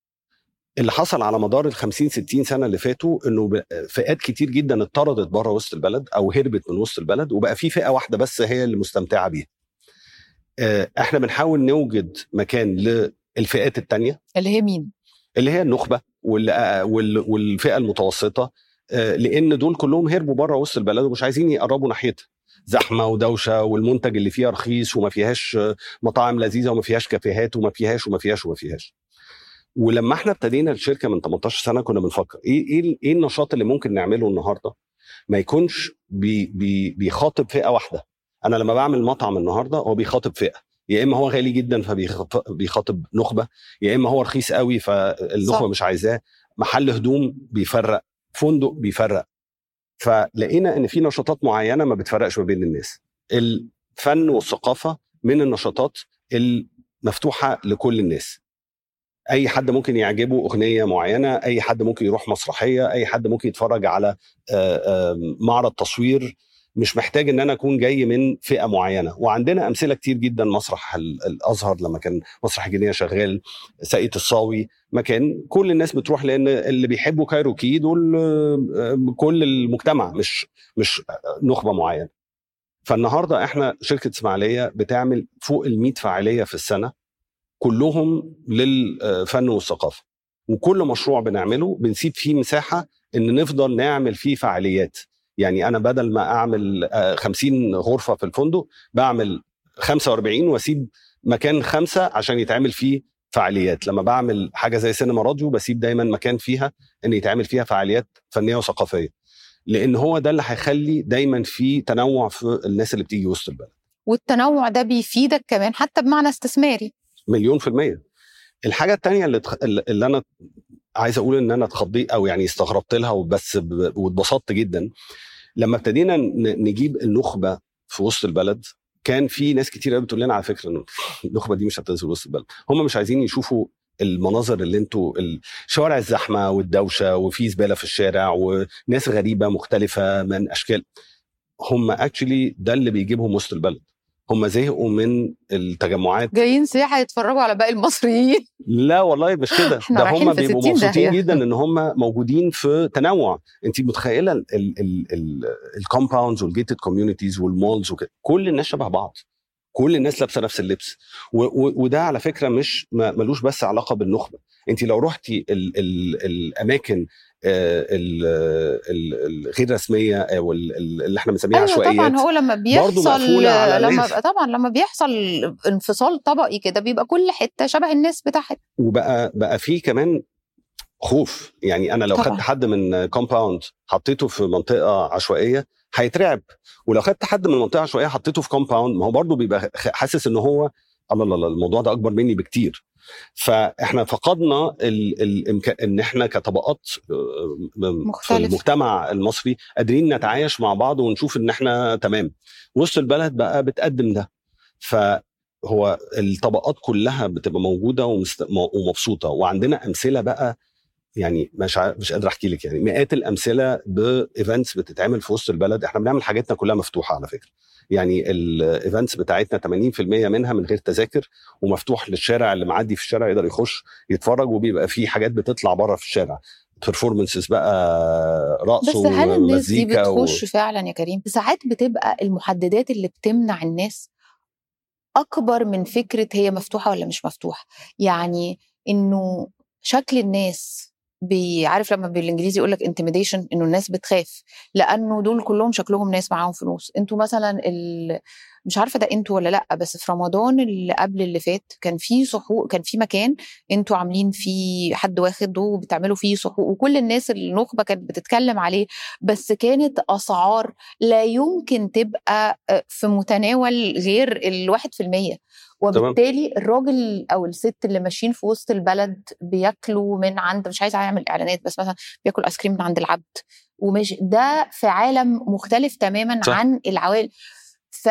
اللي حصل على مدار ال 50 60 سنه اللي فاتوا انه ب- فئات كتير جدا اتطردت بره وسط البلد او هربت من وسط البلد وبقى في فئه واحده بس هي اللي مستمتعه بيها. آه، احنا بنحاول نوجد مكان للفئات التانيه اللي هي مين؟ اللي هي النخبه وال- وال- والفئه المتوسطه آه، لان دول كلهم هربوا بره وسط البلد ومش عايزين يقربوا ناحيتها زحمه ودوشه والمنتج اللي فيها رخيص وما فيهاش آه، مطاعم لذيذه وما فيهاش كافيهات وما فيهاش وما فيهاش وما فيهاش ولما احنا ابتدينا الشركه من 18 سنه كنا بنفكر ايه ايه ايه النشاط اللي ممكن نعمله النهارده ما يكونش بي بي بيخاطب فئه واحده انا لما بعمل مطعم النهارده هو بيخاطب فئه يا اما هو غالي جدا فبيخاطب نخبه يا اما هو رخيص قوي صح. فالنخبه مش عايزاه محل هدوم بيفرق فندق بيفرق فلقينا ان في نشاطات معينه ما بتفرقش ما بين الناس الفن والثقافه من النشاطات المفتوحه لكل الناس اي حد ممكن يعجبه اغنيه معينه اي حد ممكن يروح مسرحيه اي حد ممكن يتفرج على آه، آه، معرض تصوير مش محتاج ان انا اكون جاي من فئه معينه وعندنا امثله كتير جدا مسرح ال- الازهر لما كان مسرح الجنيه شغال ساقية الصاوي مكان كل الناس بتروح لان اللي بيحبوا كايروكي دول آه، آه، كل المجتمع مش مش آه، نخبه معينه فالنهارده احنا شركه اسماعيليه بتعمل فوق ال 100 فعاليه في السنه كلهم للفن والثقافه وكل مشروع بنعمله بنسيب فيه مساحه ان نفضل نعمل فيه فعاليات يعني انا بدل ما اعمل آه، 50 غرفه في الفندق بعمل 45 واسيب مكان خمسه عشان يتعمل فيه فعاليات لما بعمل حاجه زي سينما راديو بسيب دايما مكان فيها ان يتعمل فيها فعاليات فنيه وثقافيه لان هو ده اللي هيخلي دايما في تنوع في الناس اللي بتيجي وسط البلد والتنوع ده بيفيدك كمان حتى بمعنى استثماري مليون في المية الحاجة التانية اللي, تخ... اللي أنا عايز أقول إن أنا اتخضيت أو يعني استغربت لها وبس ب... واتبسطت جدا لما ابتدينا ن... نجيب النخبة في وسط البلد كان في ناس كتير قوي بتقول لنا على فكرة إن النخبة دي مش هتنزل وسط البلد هم مش عايزين يشوفوا المناظر اللي انتوا الشوارع الزحمه والدوشه وفي زباله في الشارع وناس غريبه مختلفه من اشكال هم اكشلي ده اللي بيجيبهم وسط البلد هم زهقوا من التجمعات جايين سياحه يتفرجوا على باقي المصريين لا والله مش كده إحنا ده رايحين هم في بيبقوا 60 مبسوطين داهية. جدا ان هم موجودين في تنوع انت متخيله الكومباوندز والجيتد كوميونيتيز والمولز وكده كل الناس شبه بعض كل الناس لابسه نفس اللبس و و وده على فكره مش ما- ملوش بس علاقه بالنخبه انت لو رحتي ال ال الاماكن آه، ال- ال- الغير رسميه او ال- ال- اللي احنا بنسميها ايوه عشوائيات طبعا هو لما بيحصل مقفولة على لما الناس. طبعا لما بيحصل انفصال طبقي كده بيبقى كل حته شبه الناس بتاعت وبقى بقى في كمان خوف يعني انا لو طبعاً. خدت حد من كومباوند حطيته في منطقه عشوائيه هيترعب ولو خدت حد من منطقه عشوائيه حطيته في كومباوند ما هو برضه بيبقى خ- حاسس ان هو الله الله الله الموضوع ده اكبر مني بكتير فاحنا فقدنا ال- الامكان ان احنا كطبقات آه، م- في مختلف. المجتمع المصري قادرين نتعايش مع بعض ونشوف ان احنا تمام وسط البلد بقى بتقدم ده فهو الطبقات كلها بتبقى موجوده ومست... ومبسوطه وعندنا امثله بقى يعني مش ع... مش قادر احكي لك يعني مئات الامثله بايفنتس بتتعمل في وسط البلد احنا بنعمل حاجاتنا كلها مفتوحه على فكره يعني الايفنتس بتاعتنا 80% منها من غير تذاكر ومفتوح للشارع اللي معدي في الشارع يقدر يخش يتفرج وبيبقى في حاجات بتطلع بره في الشارع بيرفورمانسز بقى رقص بس هل الناس دي ومزيكا و... بتخش فعلا يا كريم ساعات بتبقى المحددات اللي بتمنع الناس اكبر من فكره هي مفتوحه ولا مش مفتوحه يعني انه شكل الناس بيعرف لما بالانجليزي يقول لك انتميديشن انه الناس بتخاف لانه دول كلهم شكلهم ناس معاهم فلوس انتوا مثلا ال... مش عارفه ده انتوا ولا لا بس في رمضان اللي قبل اللي فات كان في سحوق كان في مكان انتوا عاملين فيه حد واخده وبتعملوا فيه سحوق وكل الناس النخبه كانت بتتكلم عليه بس كانت اسعار لا يمكن تبقى في متناول غير الواحد في المية وبالتالي الراجل او الست اللي ماشيين في وسط البلد بياكلوا من عند مش عايزه اعمل اعلانات بس مثلا بياكل ايس كريم من عند العبد ومش ده في عالم مختلف تماما صح. عن العوالم ف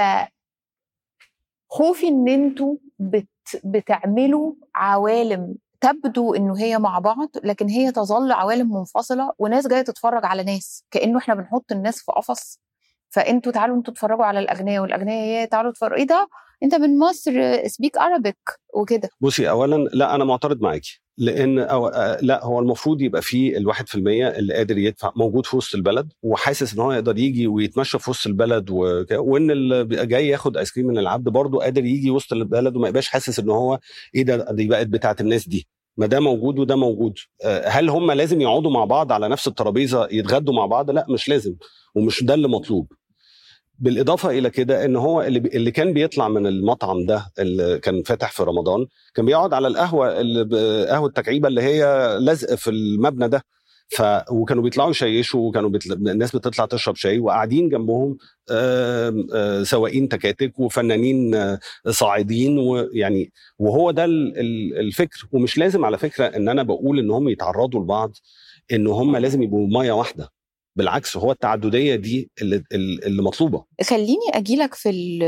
خوفي ان انتوا بت بتعملوا عوالم تبدو انه هي مع بعض لكن هي تظل عوالم منفصله وناس جايه تتفرج على ناس كانه احنا بنحط الناس في قفص فانتوا تعالوا انتوا تتفرجوا على الاغنياء والاغنياء هي تعالوا تتفرجوا ايه ده انت من مصر سبيك ارابيك وكده بصي اولا لا انا معترض معاكي لان أو آه، لا هو المفروض يبقى فيه الواحد في المية اللي قادر يدفع موجود في وسط البلد وحاسس ان هو يقدر يجي ويتمشى في وسط البلد وك- وان اللي بيبقى جاي ياخد ايس كريم من العبد برضه قادر يجي وسط البلد وما يبقاش حاسس ان هو ايه ده دي بقت بتاعت الناس دي ما ده موجود وده موجود آه، هل هم لازم يقعدوا مع بعض على نفس الترابيزه يتغدوا مع بعض لا مش لازم ومش ده اللي مطلوب بالاضافه الى كده ان هو اللي, اللي كان بيطلع من المطعم ده اللي كان فاتح في رمضان كان بيقعد على القهوه اللي ب- قهوه التكعيبه اللي هي لازقه في المبنى ده ف وكانوا بيطلعوا يشيشوا وكانوا بيطل... الناس بتطلع تشرب شاي وقاعدين جنبهم آم، آه، سواقين تكاتك وفنانين آه، صاعدين ويعني وهو ده ال- ال- الفكر ومش لازم على فكره ان انا بقول ان هم يتعرضوا لبعض ان هم لازم يبقوا ميه واحده بالعكس هو التعدديه دي اللي, اللي مطلوبه خليني اجيلك في ال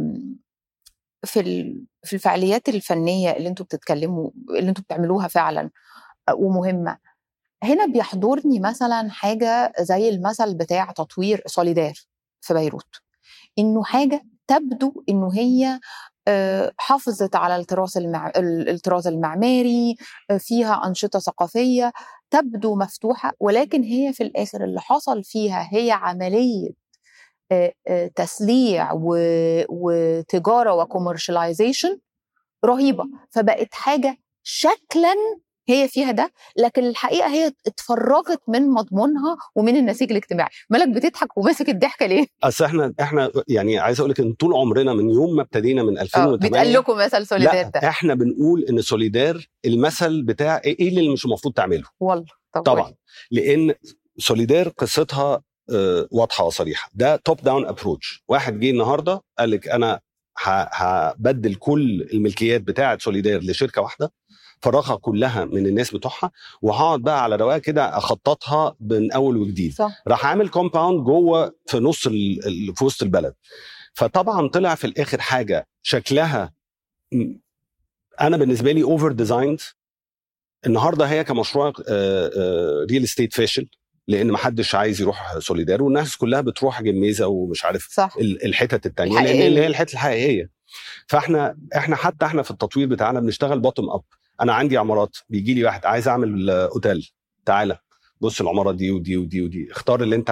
في ال في الفعاليات الفنيه اللي انتوا بتتكلموا اللي انتوا بتعملوها فعلا ومهمه هنا بيحضرني مثلا حاجه زي المثل بتاع تطوير سوليدار في بيروت انه حاجه تبدو انه هي آه، حافظت على التراث المع... ال- الطراز المعماري آه، فيها انشطه ثقافيه تبدو مفتوحه ولكن هي في الاخر اللي حصل فيها هي عمليه آه، آه، تسليع و- وتجاره وكوميرشاليزيشن رهيبه فبقت حاجه شكلا هي فيها ده لكن الحقيقه هي اتفرغت من مضمونها ومن النسيج الاجتماعي مالك بتضحك وماسك الضحكه ليه اصل احنا احنا يعني عايز اقول لك ان طول عمرنا من يوم ما ابتدينا من اه 2008 بيتقال لكم مثل سوليدار لا ده احنا بنقول ان سوليدار المثل بتاع ايه اللي مش المفروض تعمله والله طب طبعا لان سوليدار قصتها آه، واضحه وصريحه ده توب داون ابروتش واحد جه النهارده قال لك انا ه- هبدل كل الملكيات بتاعه سوليدار لشركه واحده فرغها كلها من الناس بتوعها وهقعد بقى على رواقه كده اخططها من اول وجديد صح راح عامل كومباوند جوه في نص ال- ال- في وسط البلد فطبعا طلع في الاخر حاجه شكلها م- انا بالنسبه لي اوفر ديزايند النهارده هي كمشروع ريل استيت فاشل لان ما حدش عايز يروح سوليدار والناس كلها بتروح جميزه ومش عارف صح ال- الحتت التانية لان الحقيقية. اللي هي الحتت الحقيقيه فاحنا احنا حتى احنا في التطوير بتاعنا بنشتغل بوتوم اب انا عندي عمارات بيجي لي واحد عايز اعمل آه، اوتيل تعالى بص العماره دي ودي ودي ودي اختار اللي انت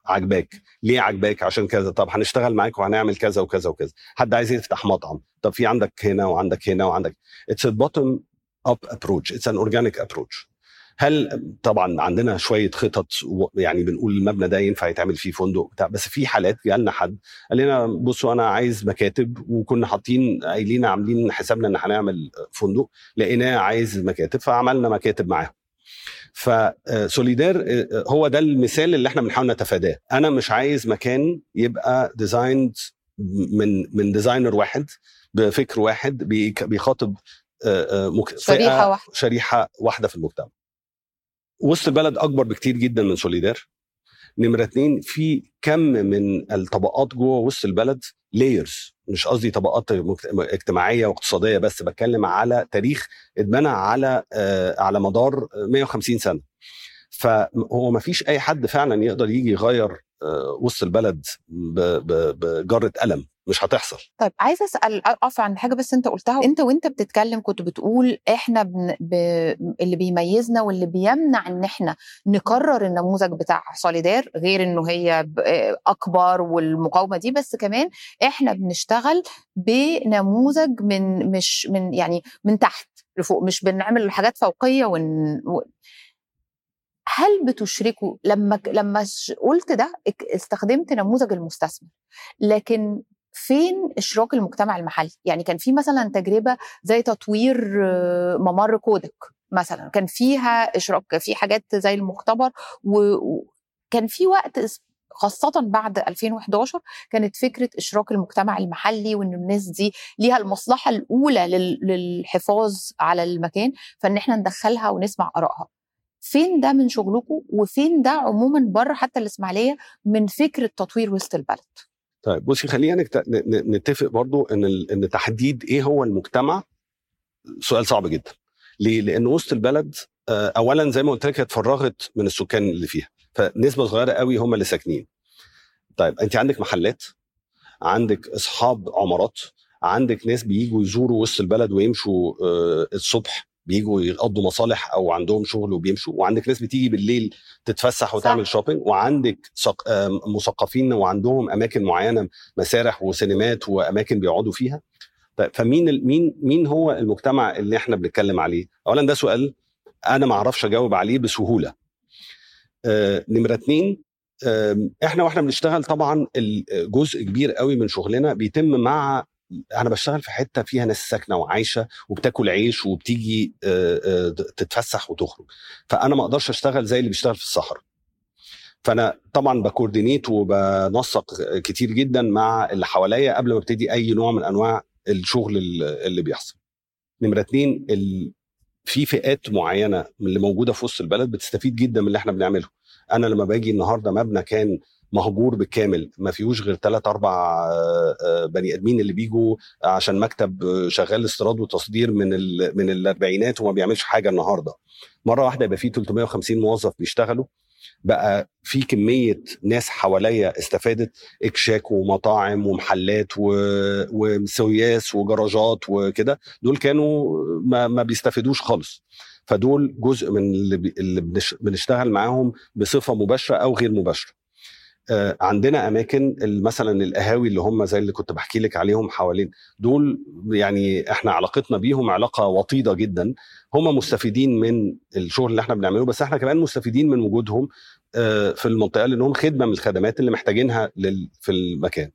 عجباك ليه عجباك عشان كذا طب هنشتغل معاك وهنعمل كذا وكذا وكذا حد عايز يفتح مطعم طب في عندك هنا وعندك هنا وعندك اتس بوتtom اب ابروتش اتس ان اورجانيك ابروتش هل طبعا عندنا شويه خطط و- يعني بنقول المبنى ده ينفع يتعمل فيه فندق بتاع بس في حالات جالنا حد قال لنا بصوا انا عايز مكاتب وكنا حاطين قايلين عاملين حسابنا ان هنعمل فندق لقيناه عايز مكاتب فعملنا مكاتب معاهم فسوليدير هو ده المثال اللي احنا بنحاول نتفاداه انا مش عايز مكان يبقى ديزايند من من ديزاينر واحد بفكر واحد بيك- بيخاطب آه، آه، مك- شريحه فئة- واحده شريحه واحده في المجتمع وسط البلد اكبر بكتير جدا من سوليدير نمره اتنين في كم من الطبقات جوه وسط البلد لايرز مش قصدي طبقات مجت- اجتماعيه واقتصاديه بس بتكلم على تاريخ اتبنى على آه، على مدار 150 سنه فهو ما فيش اي حد فعلا يقدر يجي يغير آه، وسط البلد ب- ب- بجره قلم مش هتحصل طيب عايزه اسال اقف عن حاجه بس انت قلتها انت وانت بتتكلم كنت بتقول احنا بن... ب... اللي بيميزنا واللي بيمنع ان احنا نكرر النموذج بتاع سوليدير غير انه هي ب... اكبر والمقاومه دي بس كمان احنا بنشتغل بنموذج من مش من يعني من تحت لفوق مش بنعمل حاجات فوقيه ون... و... هل بتشركوا لما ك- لما ش- قلت ده اك- استخدمت نموذج المستثمر لكن فين اشراك المجتمع المحلي يعني كان في مثلا تجربه زي تطوير آه، ممر كودك مثلا كان فيها اشراك في حاجات زي المختبر و- وكان في وقت اس- خاصة بعد 2011 كانت فكرة إشراك المجتمع المحلي وإن الناس دي ليها المصلحة الأولى لل- للحفاظ على المكان فإن إحنا ندخلها ونسمع آرائها. فين ده من شغلكم وفين ده عموما بره حتى الإسماعيلية من فكرة تطوير وسط البلد؟ طيب بصي خلينا نكت... ن- ن- نتفق برضو ان ال... ان تحديد ايه هو المجتمع سؤال صعب جدا ليه؟ لان وسط البلد آه، اولا زي ما قلت لك هي اتفرغت من السكان اللي فيها فنسبه صغيره قوي هم اللي ساكنين طيب انت عندك محلات عندك اصحاب عمارات عندك ناس بييجوا يزوروا وسط البلد ويمشوا آه، الصبح بيجوا يقضوا مصالح او عندهم شغل وبيمشوا وعندك ناس بتيجي بالليل تتفسح وتعمل شوبينج وعندك ثق- آم، مثقفين وعندهم اماكن معينه مسارح وسينمات واماكن بيقعدوا فيها طيب فمين ال- مين مين هو المجتمع اللي احنا بنتكلم عليه اولا ده سؤال انا ما اعرفش اجاوب عليه بسهوله آه، نمره اتنين آم، احنا واحنا بنشتغل طبعا ال- جزء كبير قوي من شغلنا بيتم مع انا بشتغل في حته فيها ناس ساكنه وعايشه وبتاكل عيش وبتيجي آه، آه، تتفسح وتخرج فانا ما اقدرش اشتغل زي اللي بيشتغل في الصحراء فانا طبعا بكوردينيت وبنسق كتير جدا مع اللي حواليا قبل ما ابتدي اي نوع من انواع الشغل اللي اللي بيحصل نمره اتنين ال... في فئات معينه من اللي موجوده في وسط البلد بتستفيد جدا من اللي احنا بنعمله انا لما باجي النهارده مبنى كان مهجور بالكامل ما فيهوش غير ثلاث اربع آه، آه، بني ادمين اللي بيجوا عشان مكتب آه، شغال استيراد وتصدير من ال من الاربعينات وما بيعملش حاجه النهارده مره واحده يبقى فيه 350 موظف بيشتغلوا بقى في كميه ناس حواليا استفادت اكشاك ومطاعم ومحلات و... وسوياس وجراجات وكده دول كانوا ما, ما بيستفيدوش خالص فدول جزء من اللي, بي... اللي بنش... بنشتغل معاهم بصفه مباشره او غير مباشره آه، عندنا اماكن ال- مثلا القهاوي اللي هم زي اللي كنت بحكي لك عليهم حوالين دول يعني احنا علاقتنا بيهم علاقه وطيده جدا هم مستفيدين من الشغل اللي احنا بنعمله بس احنا كمان مستفيدين من وجودهم آه، في المنطقه لانهم خدمه من الخدمات اللي محتاجينها لل- في المكان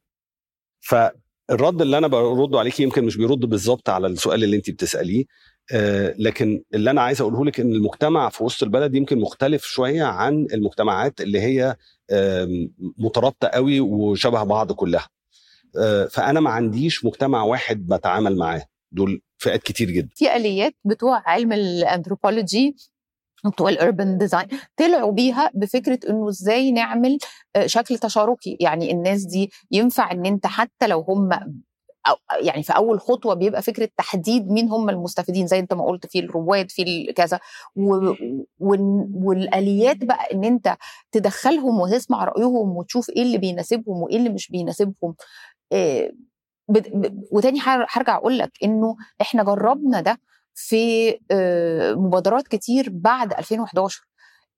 فالرد اللي انا برده عليك يمكن مش بيرد بالظبط على السؤال اللي انت بتساليه آه، لكن اللي انا عايز اقوله لك ان المجتمع في وسط البلد يمكن مختلف شويه عن المجتمعات اللي هي آم، مترابطه قوي وشبه بعض كلها آه، فانا ما عنديش مجتمع واحد بتعامل معاه دول فئات كتير جدا في اليات بتوع علم الانثروبولوجي بتوع الاربن ديزاين طلعوا بيها بفكره انه ازاي نعمل آه، شكل تشاركي يعني الناس دي ينفع ان انت حتى لو هم أو يعني في اول خطوه بيبقى فكره تحديد مين هم المستفيدين زي انت ما قلت في الرواد في الكذا و- وال- والاليات بقى ان انت تدخلهم وتسمع رايهم وتشوف ايه اللي بيناسبهم وايه اللي مش بيناسبهم إيه، بد- ب- وتاني هر- هرجع اقول لك انه احنا جربنا ده في آه، مبادرات كتير بعد 2011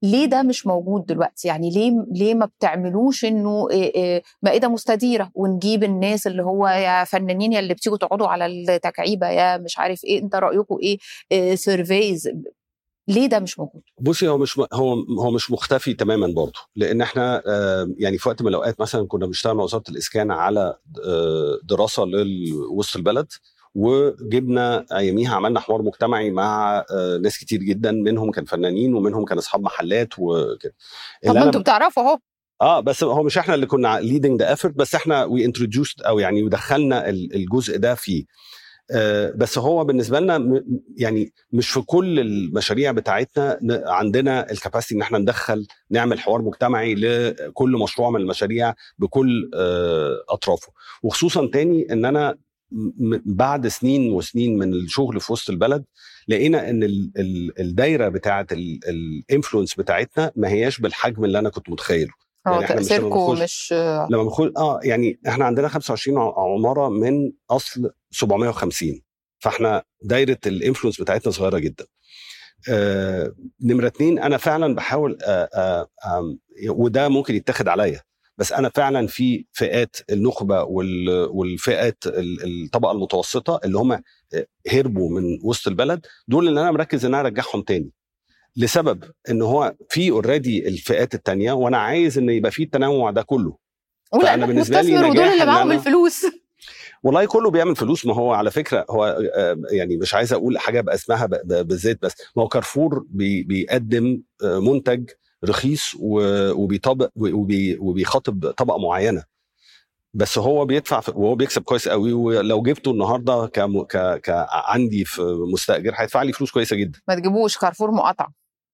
ليه ده مش موجود دلوقتي يعني ليه ليه ما بتعملوش انه إيه إيه مائده مستديره ونجيب الناس اللي هو يا فنانين يا اللي بتيجوا تقعدوا على التكعيبه يا مش عارف ايه انت رايكم ايه, إيه سيرفيز ليه ده مش موجود؟ بصي هو مش هو هو مش مختفي تماما برضه لان احنا يعني في وقت من الاوقات مثلا كنا بنشتغل مع وزاره الاسكان على دراسه لوسط البلد وجبنا اياميها عملنا حوار مجتمعي مع ناس كتير جدا منهم كان فنانين ومنهم كان اصحاب محلات وكده طب ما انتوا بتعرفوا اهو اه بس هو مش احنا اللي كنا ليدنج ذا ايفورت بس احنا وي انتروديوست او يعني دخلنا الجزء ده فيه آه بس هو بالنسبه لنا يعني مش في كل المشاريع بتاعتنا عندنا الكباسيتي ان احنا ندخل نعمل حوار مجتمعي لكل مشروع من المشاريع بكل آه اطرافه وخصوصا تاني ان انا بعد سنين وسنين من الشغل في وسط البلد لقينا ان الدايره بتاعه الانفلونس بتاعتنا ما هياش بالحجم اللي انا كنت متخيله يعني احنا تاثيركم مش لما بنخش اه يعني احنا عندنا 25 عماره من اصل 750 فاحنا دايره الانفلونس بتاعتنا صغيره جدا آه نمره اتنين انا فعلا بحاول آه آه آه وده ممكن يتاخد عليا بس انا فعلا في فئات النخبه والفئات الطبقه المتوسطه اللي هم هربوا من وسط البلد دول اللي انا مركز ان انا ارجعهم تاني لسبب ان هو في اوريدي الفئات التانية وانا عايز ان يبقى في التنوع ده كله فانا بالنسبه لي ودول اللي معاهم الفلوس والله كله بيعمل فلوس ما هو على فكره هو يعني مش عايز اقول حاجه باسمها بالذات بس ما هو كارفور بي بيقدم منتج رخيص وبيطبق وبيخاطب طبقه معينه بس هو بيدفع وهو بيكسب كويس قوي ولو جبته النهارده ك... ك... ك عندي في مستاجر هيدفع لي فلوس كويسه جدا ما تجيبوش كارفور مقاطعه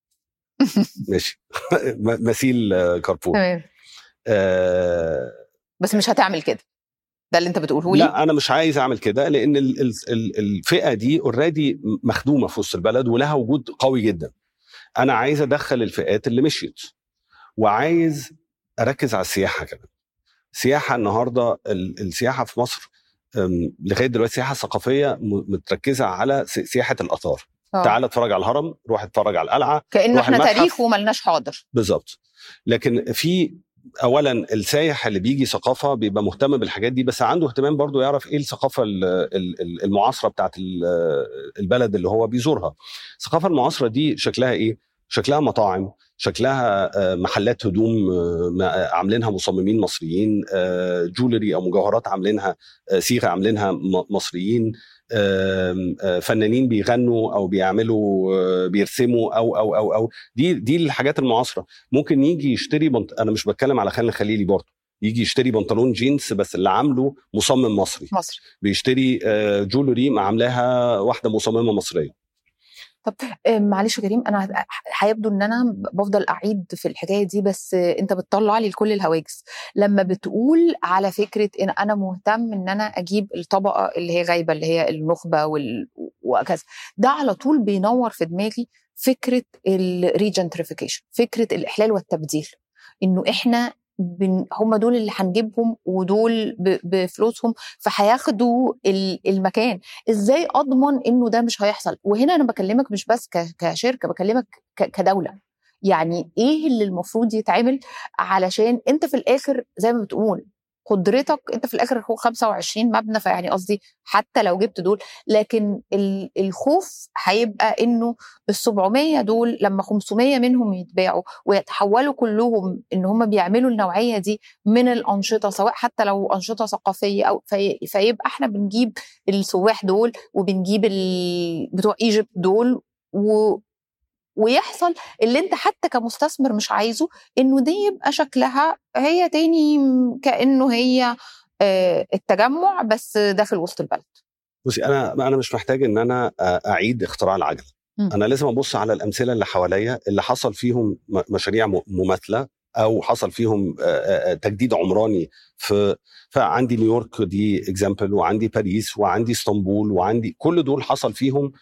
ماشي مثيل كارفور تمام آه... بس مش هتعمل كده ده اللي انت بتقوله لي لا انا مش عايز اعمل كده لان الفئه دي اوريدي مخدومه في وسط البلد ولها وجود قوي جدا انا عايز ادخل الفئات اللي مشيت وعايز اركز على السياحه كمان سياحه النهارده السياحه في مصر لغايه دلوقتي سياحه ثقافيه متركزه على سياحه الاثار تعال اتفرج على الهرم روح اتفرج على القلعه كانه احنا تاريخ وملناش حاضر بالظبط لكن في اولا السايح اللي بيجي ثقافه بيبقى مهتم بالحاجات دي بس عنده اهتمام برضو يعرف ايه الثقافه المعاصره بتاعت البلد اللي هو بيزورها الثقافه المعاصره دي شكلها ايه شكلها مطاعم شكلها محلات هدوم عاملينها مصممين مصريين جولري او مجوهرات عاملينها صيغه عاملينها مصريين فنانين بيغنوا او بيعملوا بيرسموا او او او او دي دي الحاجات المعاصره ممكن يجي يشتري بنط... انا مش بتكلم على خان الخليلي برضه يجي يشتري بنطلون جينز بس اللي عامله مصمم مصري مصري بيشتري جولري عاملاها واحده مصممه مصريه طب معلش يا كريم انا هيبدو ان انا بفضل اعيد في الحكايه دي بس انت بتطلع لي لكل الهواجس لما بتقول على فكره ان انا مهتم ان انا اجيب الطبقه اللي هي غايبه اللي هي النخبه وال... وكذا ده على طول بينور في دماغي فكره الريجنتريفيكيشن فكره الاحلال والتبديل انه احنا بن... هم دول اللي هنجيبهم ودول ب... بفلوسهم فهياخدوا المكان ازاي اضمن انه ده مش هيحصل وهنا انا بكلمك مش بس ك... كشركه بكلمك ك... كدوله يعني ايه اللي المفروض يتعمل علشان انت في الاخر زي ما بتقول قدرتك انت في الاخر هو 25 مبنى فيعني قصدي حتى لو جبت دول لكن الخوف هيبقى انه ال 700 دول لما 500 منهم يتباعوا ويتحولوا كلهم ان هم بيعملوا النوعيه دي من الانشطه سواء حتى لو انشطه ثقافيه او في فيبقى احنا بنجيب السواح دول وبنجيب بتوع ايجيبت دول و ويحصل اللي انت حتى كمستثمر مش عايزه انه دي يبقى شكلها هي تاني كانه هي التجمع بس داخل وسط البلد بصي انا انا مش محتاج ان انا اعيد اختراع العجله انا لازم ابص على الامثله اللي حواليا اللي حصل فيهم مشاريع مماثله او حصل فيهم تجديد عمراني في فعندي نيويورك دي اكزامبل وعندي باريس وعندي اسطنبول وعندي كل دول حصل فيهم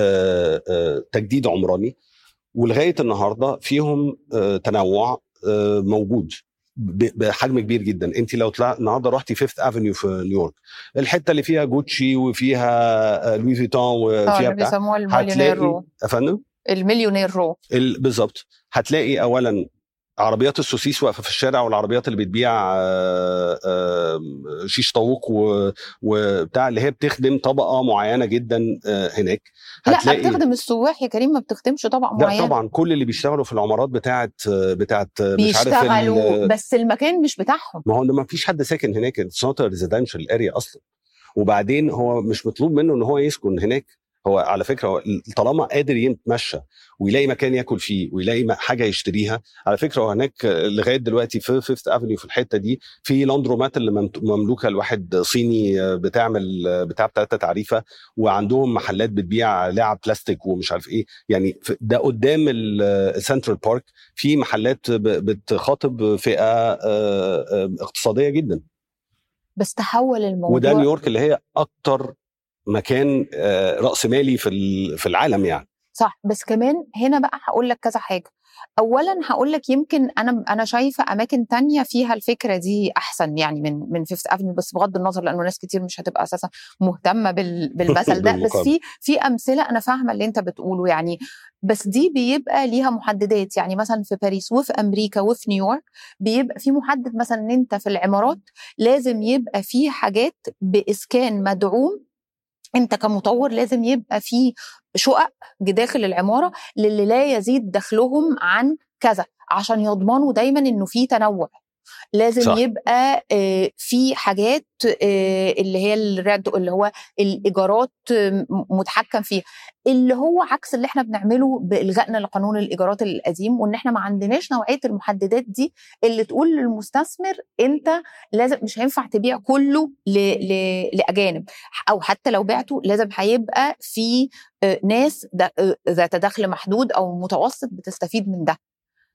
تجديد عمراني ولغايه النهارده فيهم تنوع موجود بحجم كبير جدا انت لو طلع النهارده رحتي فيفث افنيو في نيويورك الحته اللي فيها جوتشي وفيها لوي فيتون وفيها بتاع بيسموها المليونير يا فندم المليونير رو ال- بالظبط هتلاقي اولا عربيات السوسيس واقفه في الشارع والعربيات اللي بتبيع آه، آه، شيش طاووق و- وبتاع اللي هي بتخدم طبقه معينه جدا آه، هناك لا بتخدم السواح يا كريم ما بتخدمش طبقه لا معينه طبعا كل اللي بيشتغلوا في العمارات بتاعت بتاعت مش عارف بيشتغلوا ال- بس المكان مش بتاعهم ما هو ما فيش حد ساكن هناك اتس نوت ريزيدنشال اريا اصلا وبعدين هو مش مطلوب منه ان هو يسكن هناك هو على فكره هو طالما قادر يتمشى ويلاقي مكان ياكل فيه ويلاقي م- حاجه يشتريها على فكره هو هناك لغايه دلوقتي في فيفث افنيو في الحته دي في لاندرومات اللي ممت- مملوكه لواحد صيني بتعمل بتاع بتاعتها تعريفه وعندهم محلات بتبيع لعب بلاستيك ومش عارف ايه يعني في- ده قدام السنترال بارك في محلات ب- بتخاطب فئه آه، آه، اقتصاديه جدا بس تحول الموضوع وده نيويورك اللي هي اكتر مكان آه، راس مالي في ال- في العالم يعني صح بس كمان هنا بقى هقول لك كذا حاجه اولا هقول لك يمكن انا انا شايفه اماكن تانية فيها الفكره دي احسن يعني من من فيفث افنيو بس بغض النظر لانه ناس كتير مش هتبقى اساسا مهتمه بال بالمثل ده بس بالمقارنة. في في امثله انا فاهمه اللي انت بتقوله يعني بس دي بيبقى ليها محددات يعني مثلا في باريس وفي امريكا وفي نيويورك بيبقى في محدد مثلا ان انت في العمارات لازم يبقى في حاجات باسكان مدعوم انت كمطور لازم يبقى في شقق داخل العماره للي لا يزيد دخلهم عن كذا عشان يضمنوا دايما انه في تنوع لازم صح. صح. يبقى آه، في حاجات آه، اللي هي الرد اللي هو الايجارات آه، متحكم فيها اللي هو عكس اللي احنا بنعمله بالغائنا لقانون الايجارات القديم وان احنا ما عندناش نوعيه المحددات دي اللي تقول للمستثمر انت لازم مش هينفع تبيع كله ل... ل... لاجانب او حتى لو بعته لازم هيبقى في آه، ناس د- آه، ذات دخل محدود او متوسط بتستفيد من ده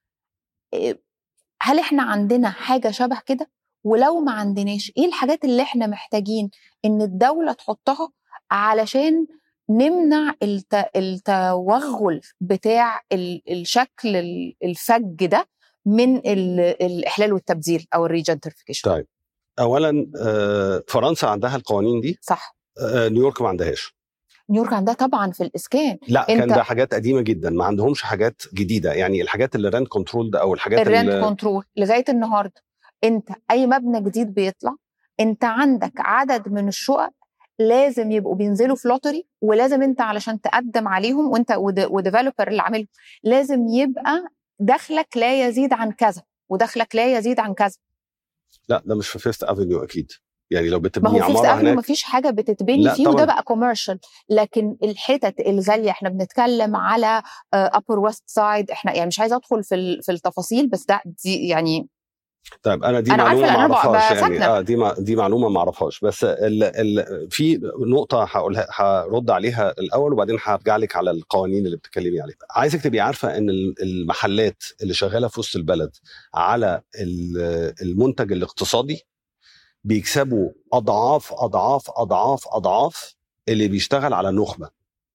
آه، هل احنا عندنا حاجه شبه كده ولو ما عندناش ايه الحاجات اللي احنا محتاجين ان الدوله تحطها علشان نمنع الت... التوغل بتاع ال... الشكل ال- الفج ده من ال... الاحلال والتبذير او الريجنترفيكيشن طيب اولا آه، فرنسا عندها القوانين دي صح آه، نيويورك ما عندهاش نيويورك عندها طبعا في الاسكان لا كان أنت- ده حاجات قديمه جدا ما عندهمش حاجات جديده يعني الحاجات اللي راند كنترول او الحاجات الرنت اللي كنترول لغايه النهارده انت اي مبنى جديد بيطلع انت عندك عدد من الشقق لازم يبقوا بينزلوا في لوتري ولازم انت علشان تقدم عليهم وانت وديفلوبر اللي عاملهم لازم يبقى دخلك لا يزيد عن كذا ودخلك لا يزيد عن كذا لا ده مش في فيفث افنيو اكيد يعني لو ما بتبني هو في عماره افنيو هناك ما فيش حاجه بتتبني لا فيه طبعاً. وده بقى كوميرشال لكن الحتت الغاليه احنا بنتكلم على ابر ويست سايد احنا يعني مش عايزه ادخل في ال- في التفاصيل بس ده دي يعني طيب انا دي أنا عارفة معلومه ما لأن أنا بقى- اعرفهاش بقى يعني ساكنة. اه دي ما دي معلومه ما اعرفهاش بس ال ال في نقطه هقولها هرد عليها الاول وبعدين هرجع لك على القوانين اللي بتتكلمي عليها عايزك تبقي عارفه ان ال- المحلات اللي شغاله في وسط البلد على ال- المنتج الاقتصادي بيكسبوا اضعاف اضعاف اضعاف اضعاف اللي بيشتغل على نخبه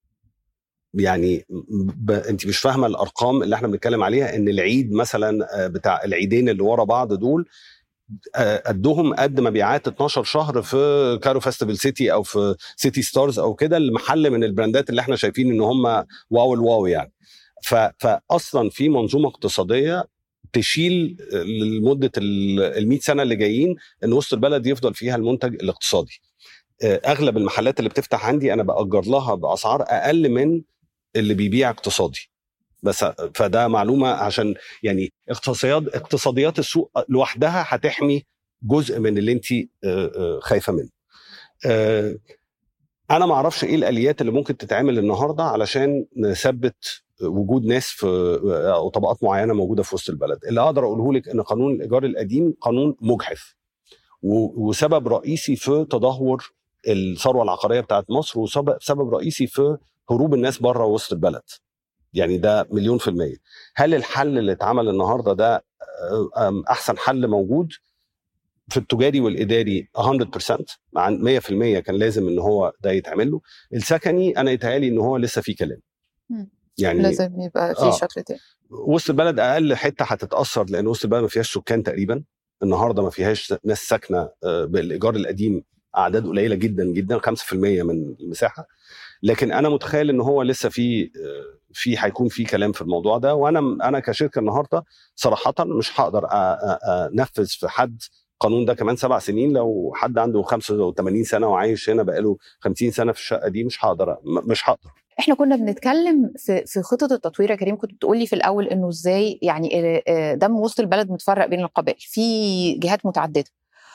يعني ب... انت مش فاهمه الارقام اللي احنا بنتكلم عليها ان العيد مثلا آه، بتاع العيدين اللي ورا بعض دول آه، قدهم قد مبيعات 12 شهر في كارو فيستيفال سيتي او في سيتي ستارز او كده المحل من البراندات اللي احنا شايفين ان هم واو الواو يعني ف... فاصلا في منظومه اقتصاديه تشيل لمده ال 100 سنه اللي جايين ان وسط البلد يفضل فيها المنتج الاقتصادي آه، اغلب المحلات اللي بتفتح عندي انا باجر لها باسعار اقل من اللي بيبيع اقتصادي بس فده معلومه عشان يعني اقتصاديات اقتصاديات السوق لوحدها هتحمي جزء من اللي انت خايفه منه. آه، انا ما اعرفش ايه الاليات اللي ممكن تتعمل النهارده علشان نثبت وجود ناس في او طبقات معينه موجوده في وسط البلد اللي اقدر اقوله لك ان قانون الايجار القديم قانون مجحف و- وسبب رئيسي في تدهور الثروه العقاريه بتاعت مصر وسبب سبب رئيسي في هروب الناس بره وسط البلد يعني ده مليون في المية هل الحل اللي اتعمل النهارده ده آه، آم، احسن حل موجود في التجاري والاداري 100% مع 100% كان لازم ان هو ده يتعمل له السكني انا يتهيألي ان هو لسه في كلام مم. يعني لازم يبقى في آه. شكل تاني وسط البلد اقل حته هتتاثر لان وسط البلد ما فيهاش سكان تقريبا النهارده ما فيهاش ناس ساكنه آه، بالايجار القديم اعداد قليله جدا جدا 5% من المساحه لكن انا متخيل ان هو لسه في آه، في هيكون في كلام في الموضوع ده وانا انا كشركه النهارده صراحه مش هقدر أ- أ- انفذ في حد القانون ده كمان سبع سنين لو حد عنده 85 سنه وعايش هنا بقاله 50 سنه في الشقه دي مش هقدر م- مش هقدر احنا كنا بنتكلم في في خطط التطوير يا كريم كنت بتقولي في الاول انه ازاي يعني آه، آه، دم وسط البلد متفرق بين القبائل في جهات متعدده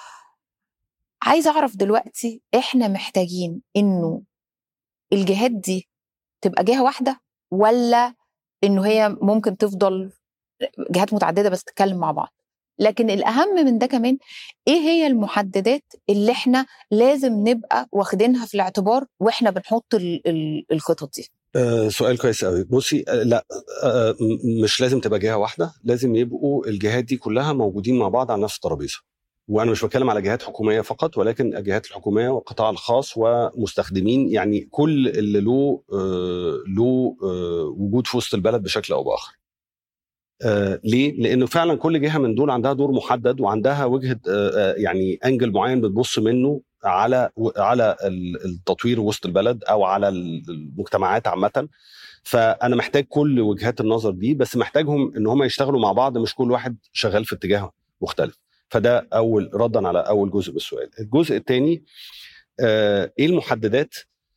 عايزه اعرف دلوقتي احنا محتاجين انه الجهات دي تبقى جهه واحده ولا انه هي ممكن تفضل جهات متعدده بس تتكلم مع بعض لكن الاهم من ده كمان ايه هي المحددات اللي احنا لازم نبقى واخدينها في الاعتبار واحنا بنحط ال- ال- الخطط دي آه، سؤال كويس قوي بصي آه، لا آه، م- مش لازم تبقى جهه واحده لازم يبقوا الجهات دي كلها موجودين مع بعض على نفس الترابيزه وانا مش بتكلم على جهات حكوميه فقط ولكن الجهات الحكوميه والقطاع الخاص ومستخدمين يعني كل اللي له آه، له آه، وجود في وسط البلد بشكل او باخر آه، ليه؟ لانه فعلا كل جهه من دول عندها دور محدد وعندها وجهه آه، آه، يعني انجل معين بتبص منه على على ال- التطوير وسط البلد او على ال- المجتمعات عامه فانا محتاج كل وجهات النظر دي بس محتاجهم ان هم يشتغلوا مع بعض مش كل واحد شغال في اتجاه مختلف فده اول ردا على اول جزء من السؤال الجزء الثاني آه، ايه المحددات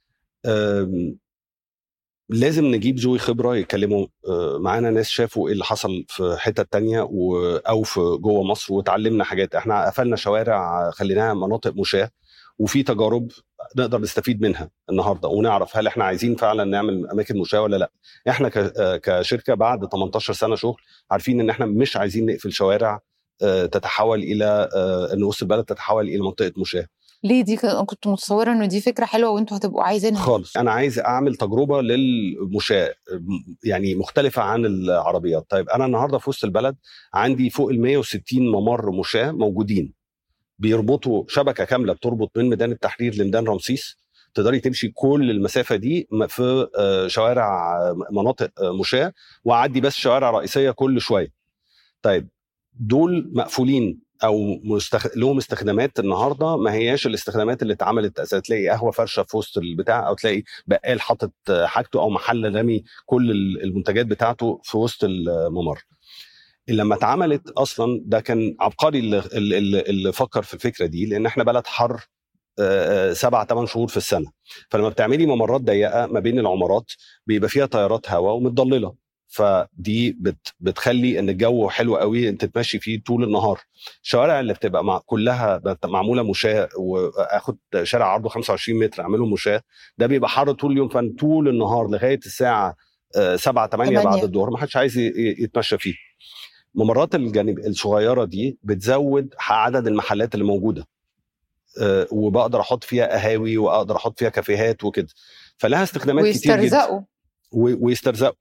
آم، لازم نجيب ذوي خبره يتكلموا آه، معانا ناس شافوا ايه اللي حصل في حته تانية و... او في جوه مصر وتعلمنا حاجات احنا قفلنا شوارع خليناها مناطق مشاه وفي تجارب نقدر نستفيد منها النهارده ونعرف هل احنا عايزين فعلا نعمل اماكن مشاه ولا لا احنا ك... آه، كشركه بعد 18 سنه شغل عارفين ان احنا مش عايزين نقفل شوارع آه، تتحول الى آه، ان وسط البلد تتحول الى منطقه مشاه ليه دي ك- كنت متصوره انه دي فكره حلوه وانتوا هتبقوا عايزينها خالص انا عايز اعمل تجربه للمشاة يعني مختلفه عن العربيات طيب انا النهارده في وسط البلد عندي فوق ال 160 ممر مشاة موجودين بيربطوا شبكه كامله بتربط من ميدان التحرير لميدان رمسيس تقدري تمشي كل المسافه دي م- في آه، شوارع آه، مناطق آه، مشاة واعدي بس شوارع رئيسيه كل شويه طيب دول مقفولين او مستخ... لهم استخدامات النهارده ما هياش الاستخدامات اللي اتعملت أساسا تلاقي قهوه فرشه في وسط البتاع او تلاقي بقال حاطط حاجته او محل رامي كل المنتجات بتاعته في وسط الممر لما اتعملت اصلا ده كان عبقري اللي, اللي, اللي فكر في الفكره دي لان احنا بلد حر آه، آه، سبع ثمان شهور في السنه فلما بتعملي ممرات ضيقه ما بين العمارات بيبقى فيها تيارات هواء ومتضلله فدي بت بتخلي ان الجو حلو قوي انت تمشي فيه طول النهار الشوارع اللي بتبقى مع كلها بت- معموله مشاة واخد شارع عرضه 25 متر اعمله مشاة ده بيبقى حر طول اليوم فانا طول النهار لغايه الساعه 7 8 بعد تمانية. الظهر ما حدش عايز ي- ي- يتمشى فيه ممرات الجانب الصغيره دي بتزود عدد المحلات اللي موجوده آه، وبقدر احط فيها قهاوي واقدر احط فيها كافيهات وكده فلها استخدامات كتير جدا ويسترزقوا و- ويسترزقوا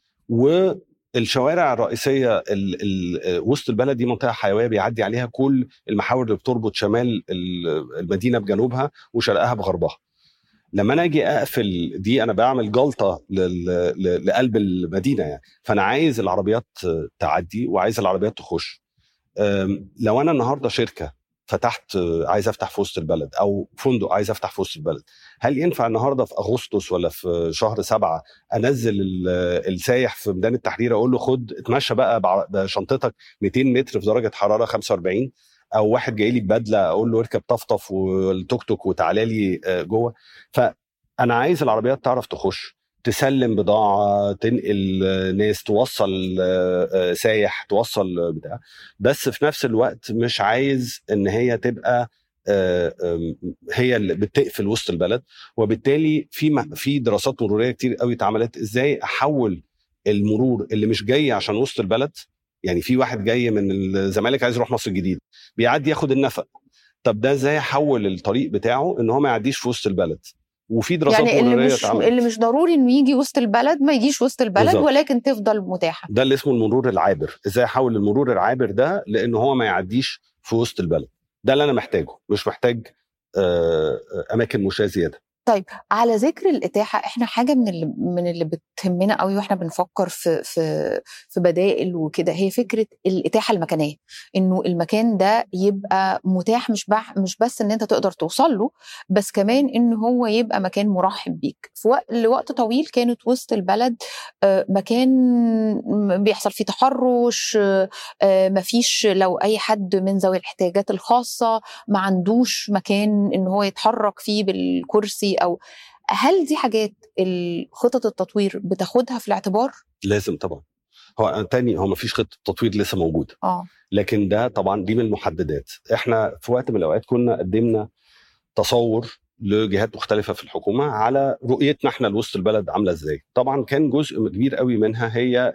والشوارع الرئيسيه ال ال وسط البلد دي منطقه حيويه بيعدي عليها كل المحاور اللي بتربط شمال ال- المدينه بجنوبها وشرقها بغربها لما انا اجي اقفل دي انا بعمل جلطه لل- ل- لقلب المدينه يعني فانا عايز العربيات تعدي وعايز العربيات تخش أم، لو انا النهارده شركه فتحت آه، عايز افتح في وسط البلد او فندق عايز افتح في وسط البلد هل ينفع النهارده في اغسطس ولا في شهر سبعة انزل ال- السايح في ميدان التحرير اقول له خد اتمشى بقى بع- بشنطتك 200 متر في درجه حراره 45 او واحد جاي لي ببدله اقول له اركب طفطف والتوك توك وتعالى لي آه، جوه فانا عايز العربيات تعرف تخش تسلم بضاعه تنقل آه، ناس توصل آه، آه، سايح توصل آه، بتاع بس في نفس الوقت مش عايز ان هي تبقى آه، آم، هي اللي بتقفل وسط البلد وبالتالي في م- في دراسات مروريه كتير قوي اتعملت ازاي احول المرور اللي مش جاي عشان وسط البلد يعني في واحد جاي من الزمالك عايز يروح مصر الجديده بيعدي ياخد النفق طب ده ازاي احول الطريق بتاعه ان هو ما يعديش في وسط البلد وفي دراسات يعني اللي مروريه مش اتعملت اللي مش ضروري انه يجي وسط البلد ما يجيش وسط البلد بالظبط. ولكن تفضل متاحه ده اللي اسمه المرور العابر ازاي احول المرور العابر ده لان هو ما يعديش في وسط البلد ده اللي انا محتاجه مش محتاج آه، آه، اماكن مشاة زياده على ذكر الاتاحه احنا حاجه من اللي من اللي بتهمنا قوي واحنا بنفكر في في في بدائل وكده هي فكره الاتاحه المكانيه انه المكان ده يبقى متاح مش بح مش بس ان انت تقدر توصل له بس كمان ان هو يبقى مكان مرحب بيك في وقت لوقت طويل كانت وسط البلد آه، مكان بيحصل فيه تحرش آه، مفيش لو اي حد من ذوي الاحتياجات الخاصه ما عندوش مكان ان هو يتحرك فيه بالكرسي او هل دي حاجات خطط التطوير بتاخدها في الاعتبار؟ لازم طبعا هو تاني هو ما فيش خطه تطوير لسه موجوده اه لكن ده طبعا دي من المحددات احنا في وقت من الاوقات كنا قدمنا تصور لجهات مختلفه في الحكومه على رؤيتنا احنا لوسط البلد عامله ازاي طبعا كان جزء كبير قوي منها هي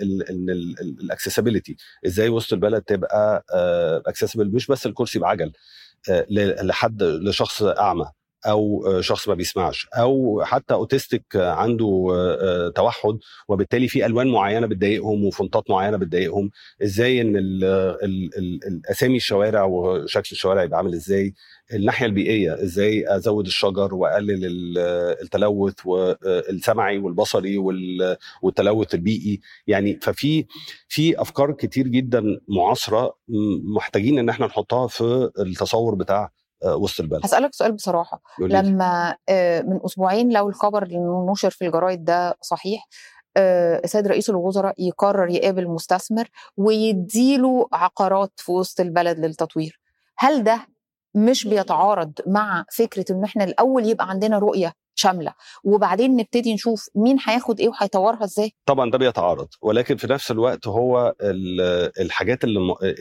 الاكسسبيلتي ازاي وسط البلد تبقى اكسسبل مش بس الكرسي بعجل آه، لحد لشخص اعمى او شخص ما بيسمعش او حتى اوتيستيك عنده آه، توحد وبالتالي في الوان معينه بتضايقهم وفونتات معينه بتضايقهم ازاي ان ال ال ال الاسامي الشوارع وشكل الشوارع يبقى عامل ازاي الناحيه البيئيه ازاي ازود الشجر واقلل التلوث والسمعي والبصري والتلوث البيئي يعني ففي في افكار كتير جدا معاصره محتاجين ان احنا نحطها في التصور بتاع آه، وسط البلد هسألك سؤال بصراحة لما آه، من أسبوعين لو الخبر اللي نشر في الجرايد ده صحيح آه، السيد رئيس الوزراء يقرر يقابل مستثمر ويديله عقارات في وسط البلد للتطوير هل ده مش بيتعارض مع فكره ان احنا الاول يبقى عندنا رؤيه شامله وبعدين نبتدي نشوف مين هياخد ايه وهيطورها ازاي طبعا ده بيتعارض ولكن في نفس الوقت هو الحاجات اللي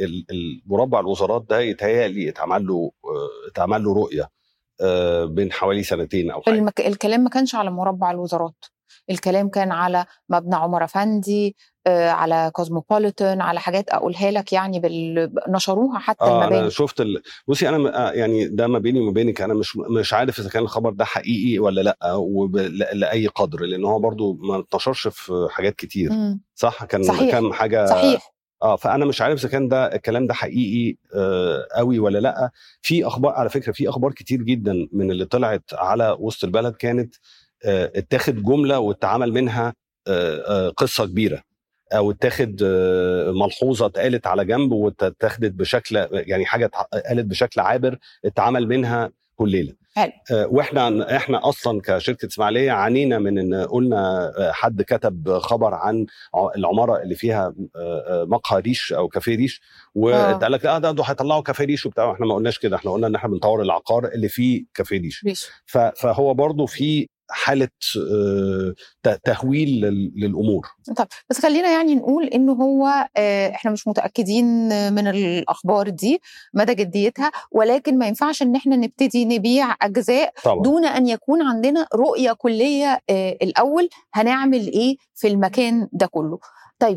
مربع الوزارات ده يتهيألي اتعمل له اتعمل له رؤيه آه، بين حوالي سنتين او حاجه المك... الكلام ما كانش على مربع الوزارات الكلام كان على مبنى عمر افندي آه، على كوزموبوليتان على حاجات اقولها لك يعني بال... نشروها حتى آه المباني انا شفت ال... بصي انا آه، يعني ده ما بيني وما بينك انا مش مش عارف اذا كان الخبر ده حقيقي ولا لا وب... لاي قدر لان هو برضو ما انتشرش في حاجات كتير مم. صح كان صحيح. كان حاجه صحيح اه فانا مش عارف اذا كان ده الكلام ده حقيقي آه قوي ولا لا في اخبار على فكره في اخبار كتير جدا من اللي طلعت على وسط البلد كانت آه اتاخد جمله واتعمل منها آه آه قصه كبيره او اتاخد آه، ملحوظه اتقالت على جنب واتاخدت بشكل يعني حاجه اتقالت بشكل عابر اتعمل منها كل ليله حلو آه، واحنا احنا اصلا كشركه اسماعيليه عانينا من ان قلنا آه، حد كتب خبر عن العماره اللي فيها مقهى ريش او كافيه ريش واتقال لك اه ده ده هيطلعوا كافيه ريش وبتاع احنا ما قلناش كده احنا قلنا ان احنا بنطور العقار اللي فيه كافيه ريش فهو برضه في حاله آه، تهويل للامور طب بس خلينا يعني نقول انه هو آه، احنا مش متاكدين من الاخبار دي مدى جديتها ولكن ما ينفعش ان احنا نبتدي نبيع اجزاء طبعا. دون ان يكون عندنا رؤيه كليه آه، الاول هنعمل ايه في المكان ده كله طيب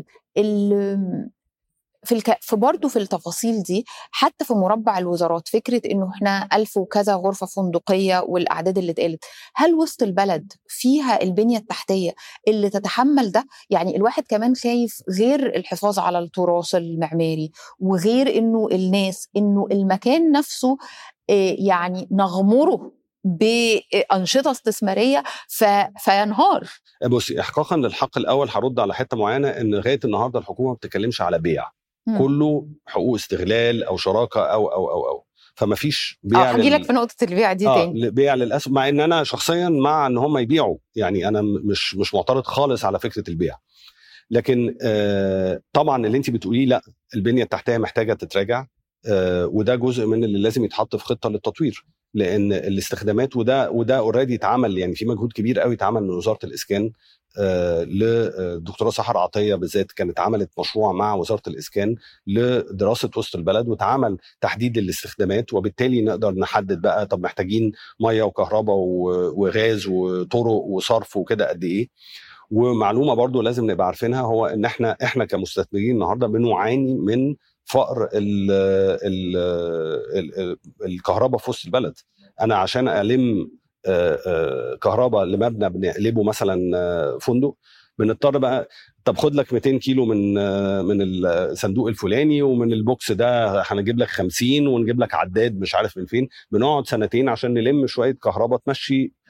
في الك... في برضه في التفاصيل دي حتى في مربع الوزارات فكره انه احنا ألف وكذا غرفه فندقيه والاعداد اللي اتقالت هل وسط البلد فيها البنيه التحتيه اللي تتحمل ده يعني الواحد كمان خايف غير الحفاظ على التراث المعماري وغير انه الناس انه المكان نفسه آه، يعني نغمره بانشطه استثماريه ف... فينهار بصي احقاقا للحق الاول هرد على حته معينه ان لغايه النهارده الحكومه ما بتتكلمش على بيع كله حقوق استغلال او شراكه او او او او فما فيش بيع اه هجي لك في نقطه البيع دي آه تاني بيع للاسف مع ان انا شخصيا مع ان هم يبيعوا يعني انا مش مش معترض خالص على فكره البيع لكن آه طبعا اللي انت بتقوليه لا البنيه التحتيه محتاجه تتراجع آه وده جزء من اللي لازم يتحط في خطه للتطوير لان الاستخدامات وده وده اوريدي اتعمل يعني في مجهود كبير قوي اتعمل من وزاره الاسكان آه للدكتوره سحر عطيه بالذات كانت عملت مشروع مع وزاره الاسكان لدراسه وسط البلد واتعمل تحديد الاستخدامات وبالتالي نقدر نحدد بقى طب محتاجين ميه وكهرباء وغاز وطرق وصرف وكده قد ايه ومعلومه برضو لازم نبقى عارفينها هو ان احنا احنا كمستثمرين النهارده بنعاني من فقر ال ال ال الكهرباء في وسط البلد انا عشان الم كهرباء لمبنى بنقلبه مثلا فندق بنضطر بقى طب خد لك 200 كيلو من من الصندوق الفلاني ومن البوكس ده هنجيب لك 50 ونجيب لك عداد مش عارف من فين بنقعد سنتين عشان نلم شويه كهرباء تمشي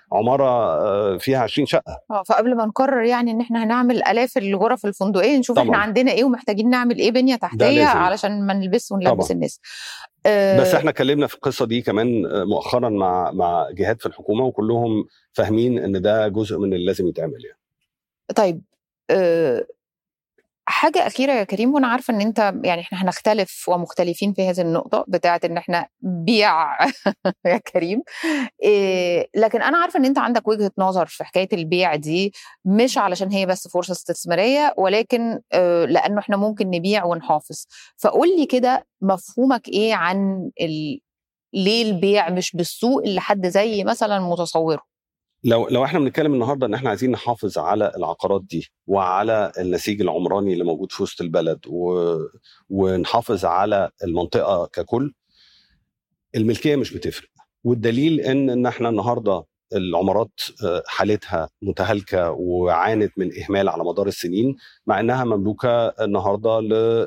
عماره آه، فيها 20 شقه اه فقبل ما نقرر يعني ان احنا هنعمل الاف الغرف الفندقيه نشوف طبعاً. احنا عندنا ايه ومحتاجين نعمل ايه بنيه تحتيه لازم. علشان ما نلبس ونلبس طبعاً. الناس آه، بس احنا اتكلمنا في القصه دي كمان آه، مؤخرا مع مع جهات في الحكومه وكلهم فاهمين ان ده جزء من اللي لازم يتعمل يعني طيب آه، حاجة أخيرة يا كريم وأنا عارفة إن أنت يعني إحنا هنختلف ومختلفين في هذه النقطة بتاعة إن إحنا بيع يا كريم إيه لكن أنا عارفة إن أنت عندك وجهة نظر في حكاية البيع دي مش علشان هي بس فرصة استثمارية ولكن آه، لأنه إحنا ممكن نبيع ونحافظ فقول لي كده مفهومك إيه عن ال... ليه البيع مش بالسوق اللي حد زي مثلا متصوره لو لو احنا بنتكلم النهارده ان احنا عايزين نحافظ على العقارات دي وعلى النسيج العمراني اللي موجود في وسط البلد و... ونحافظ على المنطقه ككل الملكيه مش بتفرق والدليل ان ان احنا النهارده العمارات آه، حالتها متهالكه وعانت من اهمال على مدار السنين مع انها مملوكه النهارده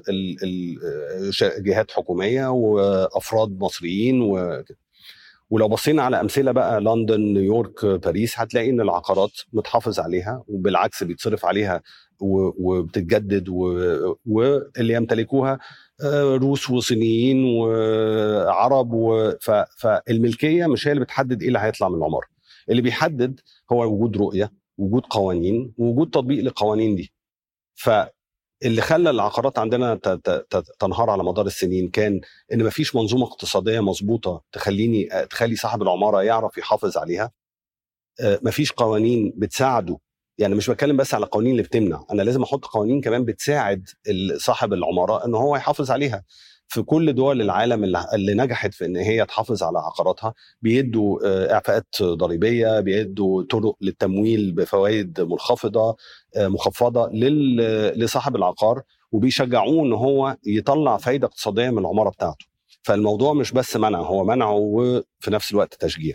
لجهات حكوميه وافراد مصريين وكده ولو بصينا على امثله بقى لندن نيويورك باريس هتلاقي ان العقارات متحافظ عليها وبالعكس بيتصرف عليها و- وبتتجدد و- واللي يمتلكوها آه، روس وصينيين وعرب و- ف- فالملكيه مش هي اللي بتحدد ايه اللي هيطلع من العماره اللي بيحدد هو وجود رؤيه وجود قوانين ووجود تطبيق للقوانين دي فاللي خلى العقارات عندنا ت- ت- ت- تنهار على مدار السنين كان ان مفيش منظومه اقتصاديه مظبوطه تخليني تخلي صاحب العماره يعرف يحافظ عليها آه، مفيش قوانين بتساعده يعني مش بتكلم بس على قوانين اللي بتمنع انا لازم احط قوانين كمان بتساعد ال- صاحب العماره ان هو يحافظ عليها في كل دول العالم اللي, اللي نجحت في ان هي تحافظ على عقاراتها بيدوا آه، اعفاءات ضريبيه بيدوا طرق للتمويل بفوائد منخفضه آه، مخفضه لل- لصاحب العقار وبيشجعوه ان هو يطلع فايده اقتصاديه من العماره بتاعته فالموضوع مش بس منع هو منع وفي نفس الوقت تشجيع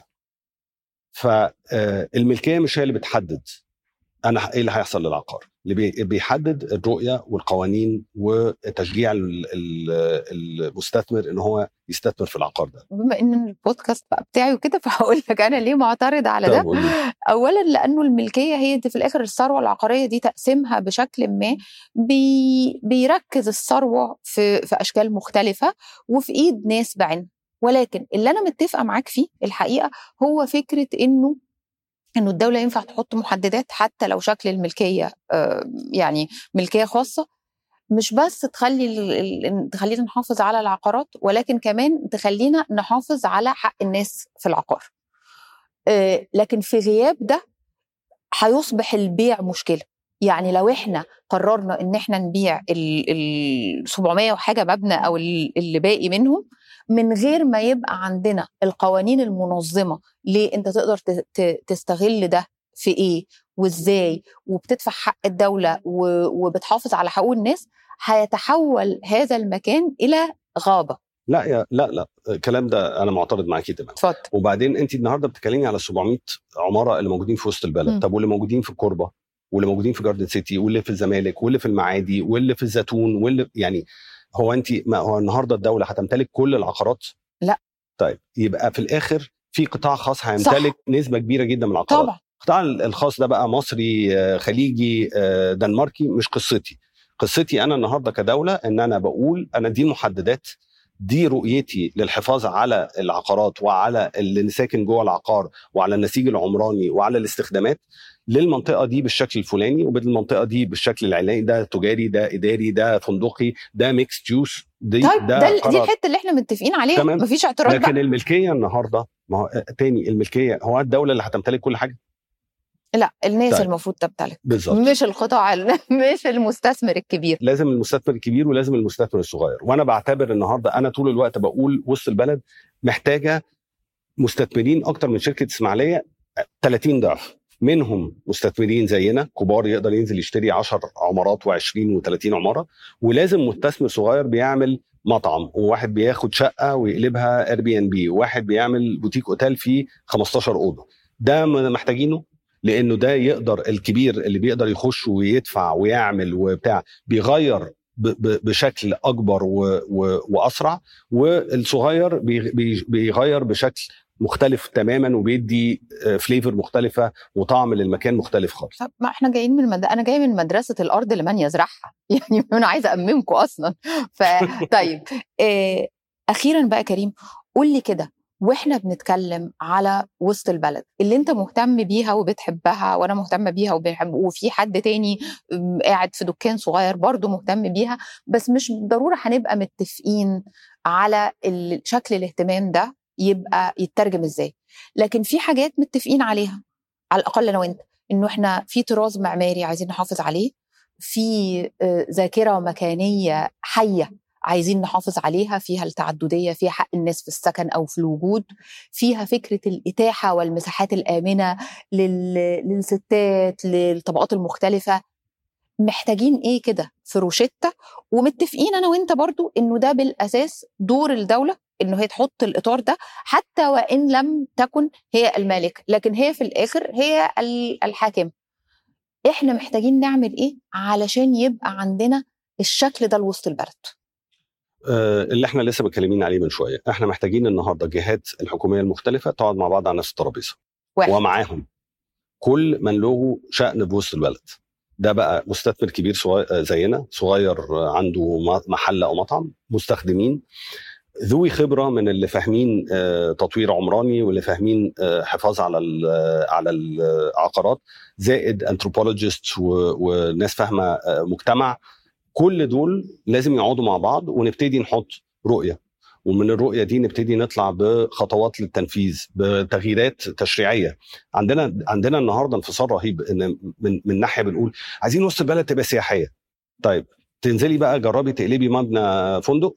فالملكيه مش هي اللي بتحدد انا ايه اللي هيحصل للعقار اللي بي- بيحدد الرؤيه والقوانين وتشجيع ال- ال- المستثمر ان هو يستثمر في العقار ده بما ان البودكاست بقى بتاعي وكده فهقول لك انا ليه معترض على ده طب قولي. اولا لانه الملكيه هي دي في الاخر الثروه العقاريه دي تقسيمها بشكل ما بي بيركز الثروه في في اشكال مختلفه وفي ايد ناس بعينها ولكن اللي انا متفقه معاك فيه الحقيقه هو فكره انه انه الدوله ينفع تحط محددات حتى لو شكل الملكيه آه، يعني ملكيه خاصه مش بس تخلي ال- ال- تخلينا نحافظ على العقارات ولكن كمان تخلينا نحافظ على حق الناس في العقار آه، لكن في غياب ده هيصبح البيع مشكله يعني لو احنا قررنا ان احنا نبيع ال ال 700 وحاجه مبنى او ال- اللي باقي منهم من غير ما يبقى عندنا القوانين المنظمه ليه انت تقدر ت- ت- تستغل ده في ايه وازاي وبتدفع حق الدوله و- وبتحافظ على حقوق الناس هيتحول هذا المكان الى غابه لا يا لا لا الكلام ده انا معترض معاكي تماما اتفضل وبعدين انت النهارده بتتكلمي على 700 عماره اللي موجودين في وسط البلد مم. طب واللي موجودين في الكوربه واللي موجودين في جاردن سيتي واللي في الزمالك واللي في المعادي واللي في الزيتون واللي يعني هو انت ما هو النهارده الدوله هتمتلك كل العقارات لا. طيب يبقى في الاخر في قطاع خاص هيمتلك نسبه كبيره جدا من العقارات طبعا القطاع الخاص ده بقى مصري آه، خليجي آه، دنماركي مش قصتي قصتي انا النهارده كدوله ان انا بقول انا دي المحددات دي رؤيتي للحفاظ على العقارات وعلى اللي ساكن جوه العقار وعلى النسيج العمراني وعلى الاستخدامات للمنطقه دي بالشكل الفلاني وبالمنطقه دي بالشكل العلاني ده تجاري ده اداري ده فندقي ده ميكس جوس دي طيب ده ده ال- دي قرار. الحته اللي احنا متفقين عليها تمام. مفيش اعتراض لكن بقى. الملكيه النهارده ما هو تاني الملكيه هو الدوله اللي هتمتلك كل حاجه لا الناس طيب. المفروض تمتلك بالظبط مش القطاع ال- مش المستثمر الكبير لازم المستثمر الكبير ولازم المستثمر الصغير وانا بعتبر النهارده انا طول الوقت بقول وسط البلد محتاجه مستثمرين اكتر من شركه اسماعيليه 30 ضعف منهم مستثمرين زينا كبار يقدر ينزل يشتري 10 عمارات و20 و30 عماره ولازم مستثمر صغير بيعمل مطعم وواحد بياخد شقه ويقلبها اير بي ان بي وواحد بيعمل بوتيك اوتيل فيه 15 اوضه ده م- محتاجينه لانه ده يقدر الكبير اللي بيقدر يخش ويدفع ويعمل وبتاع بيغير ب- ب- بشكل اكبر و و واسرع والصغير بي- بي- بيغير بشكل مختلف تماما وبيدي فليفر مختلفه وطعم للمكان مختلف خالص طب ما احنا جايين من المد... انا جايه من مدرسه الارض لمن يزرعها يعني انا عايزه اممكم اصلا فطيب إيه... اخيرا بقى كريم قول لي كده واحنا بنتكلم على وسط البلد اللي انت مهتم بيها وبتحبها وانا مهتمه بيها وبحب وفي حد تاني قاعد في دكان صغير برضه مهتم بيها بس مش بالضروره هنبقى متفقين على شكل الاهتمام ده يبقى يترجم ازاي لكن في حاجات متفقين عليها على الاقل انا وانت انه احنا في طراز معماري عايزين نحافظ عليه في ذاكره مكانيه حيه عايزين نحافظ عليها فيها التعدديه فيها حق الناس في السكن او في الوجود فيها فكره الاتاحه والمساحات الامنه لل... للستات للطبقات المختلفه محتاجين ايه كده في روشتة ومتفقين انا وانت برضو انه ده بالاساس دور الدوله انه هي تحط الاطار ده حتى وان لم تكن هي المالك لكن هي في الاخر هي الحاكم احنا محتاجين نعمل ايه علشان يبقى عندنا الشكل ده لوسط البلد اللي احنا لسه متكلمين عليه من شويه احنا محتاجين النهارده الجهات الحكوميه المختلفه تقعد مع بعض على نفس الترابيزه ومعاهم كل من له شأن بوسط البلد ده بقى مستثمر كبير صغير زينا صغير عنده محل او مطعم مستخدمين ذوي خبره من اللي فاهمين تطوير عمراني واللي فاهمين حفاظ على على العقارات زائد انثروبولوجيست وناس فاهمه مجتمع كل دول لازم يقعدوا مع بعض ونبتدي نحط رؤيه ومن الرؤيه دي نبتدي نطلع بخطوات للتنفيذ بتغييرات تشريعيه عندنا عندنا النهارده انفصال رهيب ان من من ناحيه بنقول عايزين وسط البلد تبقى سياحيه طيب تنزلي بقى جربي تقلبي مبنى فندق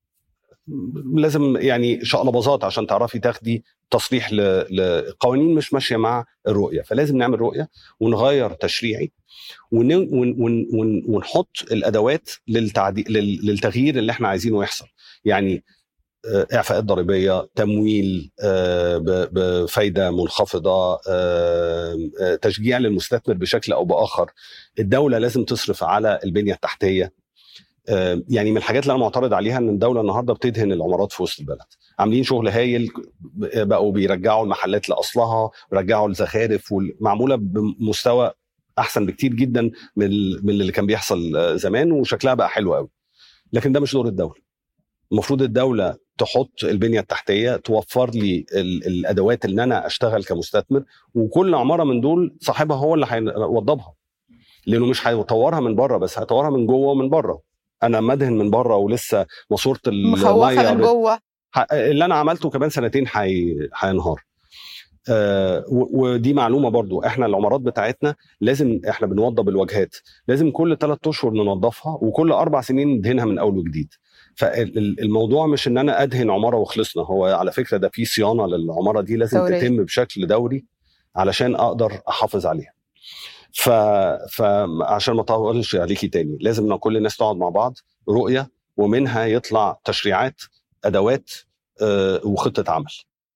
لازم يعني شقلباظات عشان تعرفي تاخدي تصريح لقوانين مش ماشيه مع الرؤيه فلازم نعمل رؤيه ونغير تشريعي ون ون ون ونحط الادوات للتعدي للتغيير اللي احنا عايزينه يحصل يعني اعفاءات ضريبيه تمويل بفايده منخفضه تشجيع للمستثمر بشكل او باخر الدوله لازم تصرف على البنيه التحتيه يعني من الحاجات اللي انا معترض عليها ان الدوله النهارده بتدهن العمارات في وسط البلد عاملين شغل هايل بقوا بيرجعوا المحلات لاصلها بيرجعوا الزخارف ومعموله بمستوى احسن بكتير جدا من من اللي كان بيحصل زمان وشكلها بقى حلو قوي لكن ده مش دور الدوله المفروض الدوله تحط البنيه التحتيه توفر لي الادوات ان انا اشتغل كمستثمر وكل عماره من دول صاحبها هو اللي هيوضبها لانه مش هيطورها من بره بس هيطورها من جوه ومن بره انا مدهن من بره ولسه ماسوره مخوفه من جوه اللي انا عملته كمان سنتين هينهار آه ودي معلومه برضو احنا العمارات بتاعتنا لازم احنا بنوضب الواجهات لازم كل ثلاث اشهر ننظفها وكل اربع سنين ندهنها من اول وجديد فالموضوع مش ان انا ادهن عماره وخلصنا هو على فكره ده في صيانه للعماره دي لازم دوري. تتم بشكل دوري علشان اقدر احافظ عليها ف... فعشان ما اطولش عليكي تاني لازم ان كل الناس تقعد مع بعض رؤيه ومنها يطلع تشريعات ادوات آه وخطه عمل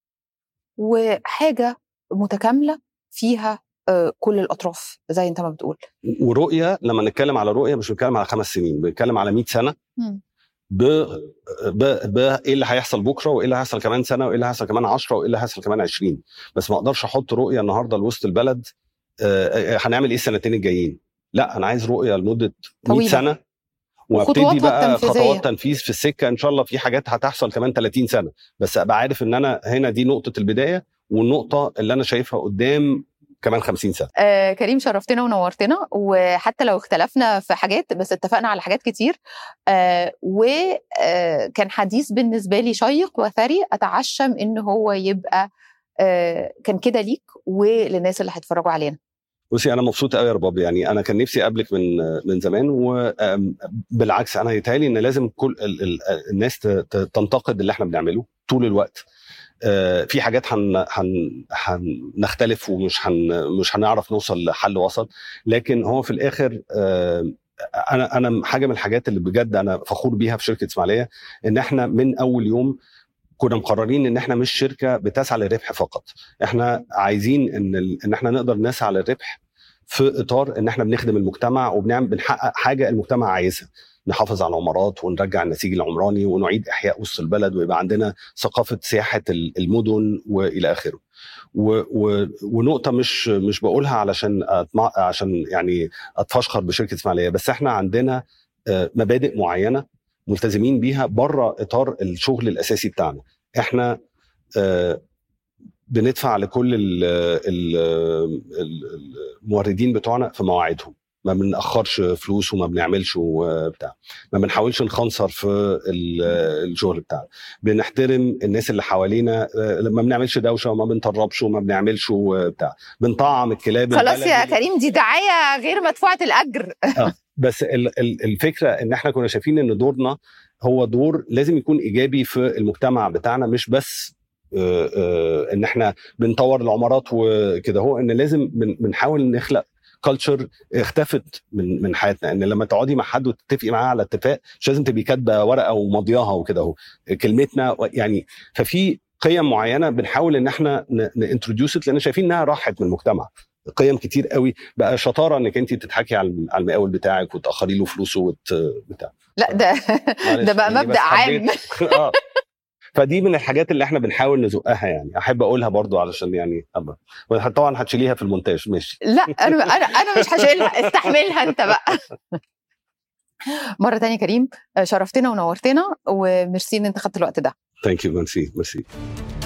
وحاجه متكامله فيها آه كل الاطراف زي انت ما بتقول ورؤيه لما نتكلم على رؤيه مش بنتكلم على خمس سنين بنتكلم على 100 سنه م. ب ب ب ايه اللي هيحصل بكره وايه اللي هيحصل كمان سنه وايه اللي هيحصل كمان 10 وايه اللي هيحصل كمان 20 بس ما اقدرش احط رؤيه النهارده لوسط البلد آه هنعمل ايه السنتين الجايين لا انا عايز رؤيه لمده 100 سنه وابتدي بقى خطوات تنفيذ في السكه ان شاء الله في حاجات هتحصل كمان 30 سنه بس ابقى عارف ان انا هنا دي نقطه البدايه والنقطه اللي انا شايفها قدام كمان 50 سنه آه كريم شرفتنا ونورتنا وحتى لو اختلفنا في حاجات بس اتفقنا على حاجات كتير آه وكان آه حديث بالنسبه لي شيق وثري اتعشم ان هو يبقى آه كان كده ليك وللناس اللي هيتفرجوا علينا بصي انا مبسوط قوي يا رباب يعني انا كان نفسي اقابلك من من زمان وبالعكس انا يتهيألي ان لازم كل الناس تنتقد اللي احنا بنعمله طول الوقت في حاجات هن هن هنختلف ومش هن مش هنعرف نوصل لحل وسط لكن هو في الاخر انا انا حاجه من الحاجات اللي بجد انا فخور بيها في شركه اسماعيليه ان احنا من اول يوم كنا مقررين ان احنا مش شركه بتسعى للربح فقط احنا عايزين ان ان احنا نقدر نسعى للربح في اطار ان احنا بنخدم المجتمع وبنعمل بنحقق حاجه المجتمع عايزها نحافظ على العمارات ونرجع النسيج العمراني ونعيد احياء وسط البلد ويبقى عندنا ثقافه سياحه المدن والى اخره. و و ونقطه مش مش بقولها علشان أطمع عشان يعني اتفشخر بشركه اسماعيليه بس احنا عندنا مبادئ معينه ملتزمين بيها بره اطار الشغل الاساسي بتاعنا. احنا بندفع لكل الموردين بتوعنا في مواعيدهم ما بنأخرش فلوس وما بنعملش وبتاع ما بنحاولش نخنصر في الشغل بتاعنا بنحترم الناس اللي حوالينا ما بنعملش دوشه وما بنطربش وما بنعملش وبتاع بنطعم الكلاب خلاص يا كريم دي دعايه غير مدفوعه الاجر آه. بس الفكره ان احنا كنا شايفين ان دورنا هو دور لازم يكون ايجابي في المجتمع بتاعنا مش بس ان احنا بنطور العمارات وكده هو ان لازم بنحاول نخلق كلتشر اختفت من من حياتنا ان لما تقعدي مع حد وتتفقي معاه على اتفاق مش لازم تبقي كاتبه ورقه ومضياها وكده اهو كلمتنا يعني ففي قيم معينه بنحاول ان احنا نانتروديوس لان شايفين انها راحت من المجتمع قيم كتير قوي بقى شطاره انك انت تضحكي على المقاول بتاعك وتاخري له فلوسه وت... بتاع لا ده ده بقى مبدا عام اه فدي من الحاجات اللي احنا بنحاول نزقها يعني احب اقولها برضو علشان يعني أبقى. طبعا هتشيليها في المونتاج ماشي لا انا انا انا مش هشيلها استحملها انت بقى مره تانية كريم شرفتنا ونورتنا وميرسي ان انت خدت الوقت ده ثانك يو ميرسي ميرسي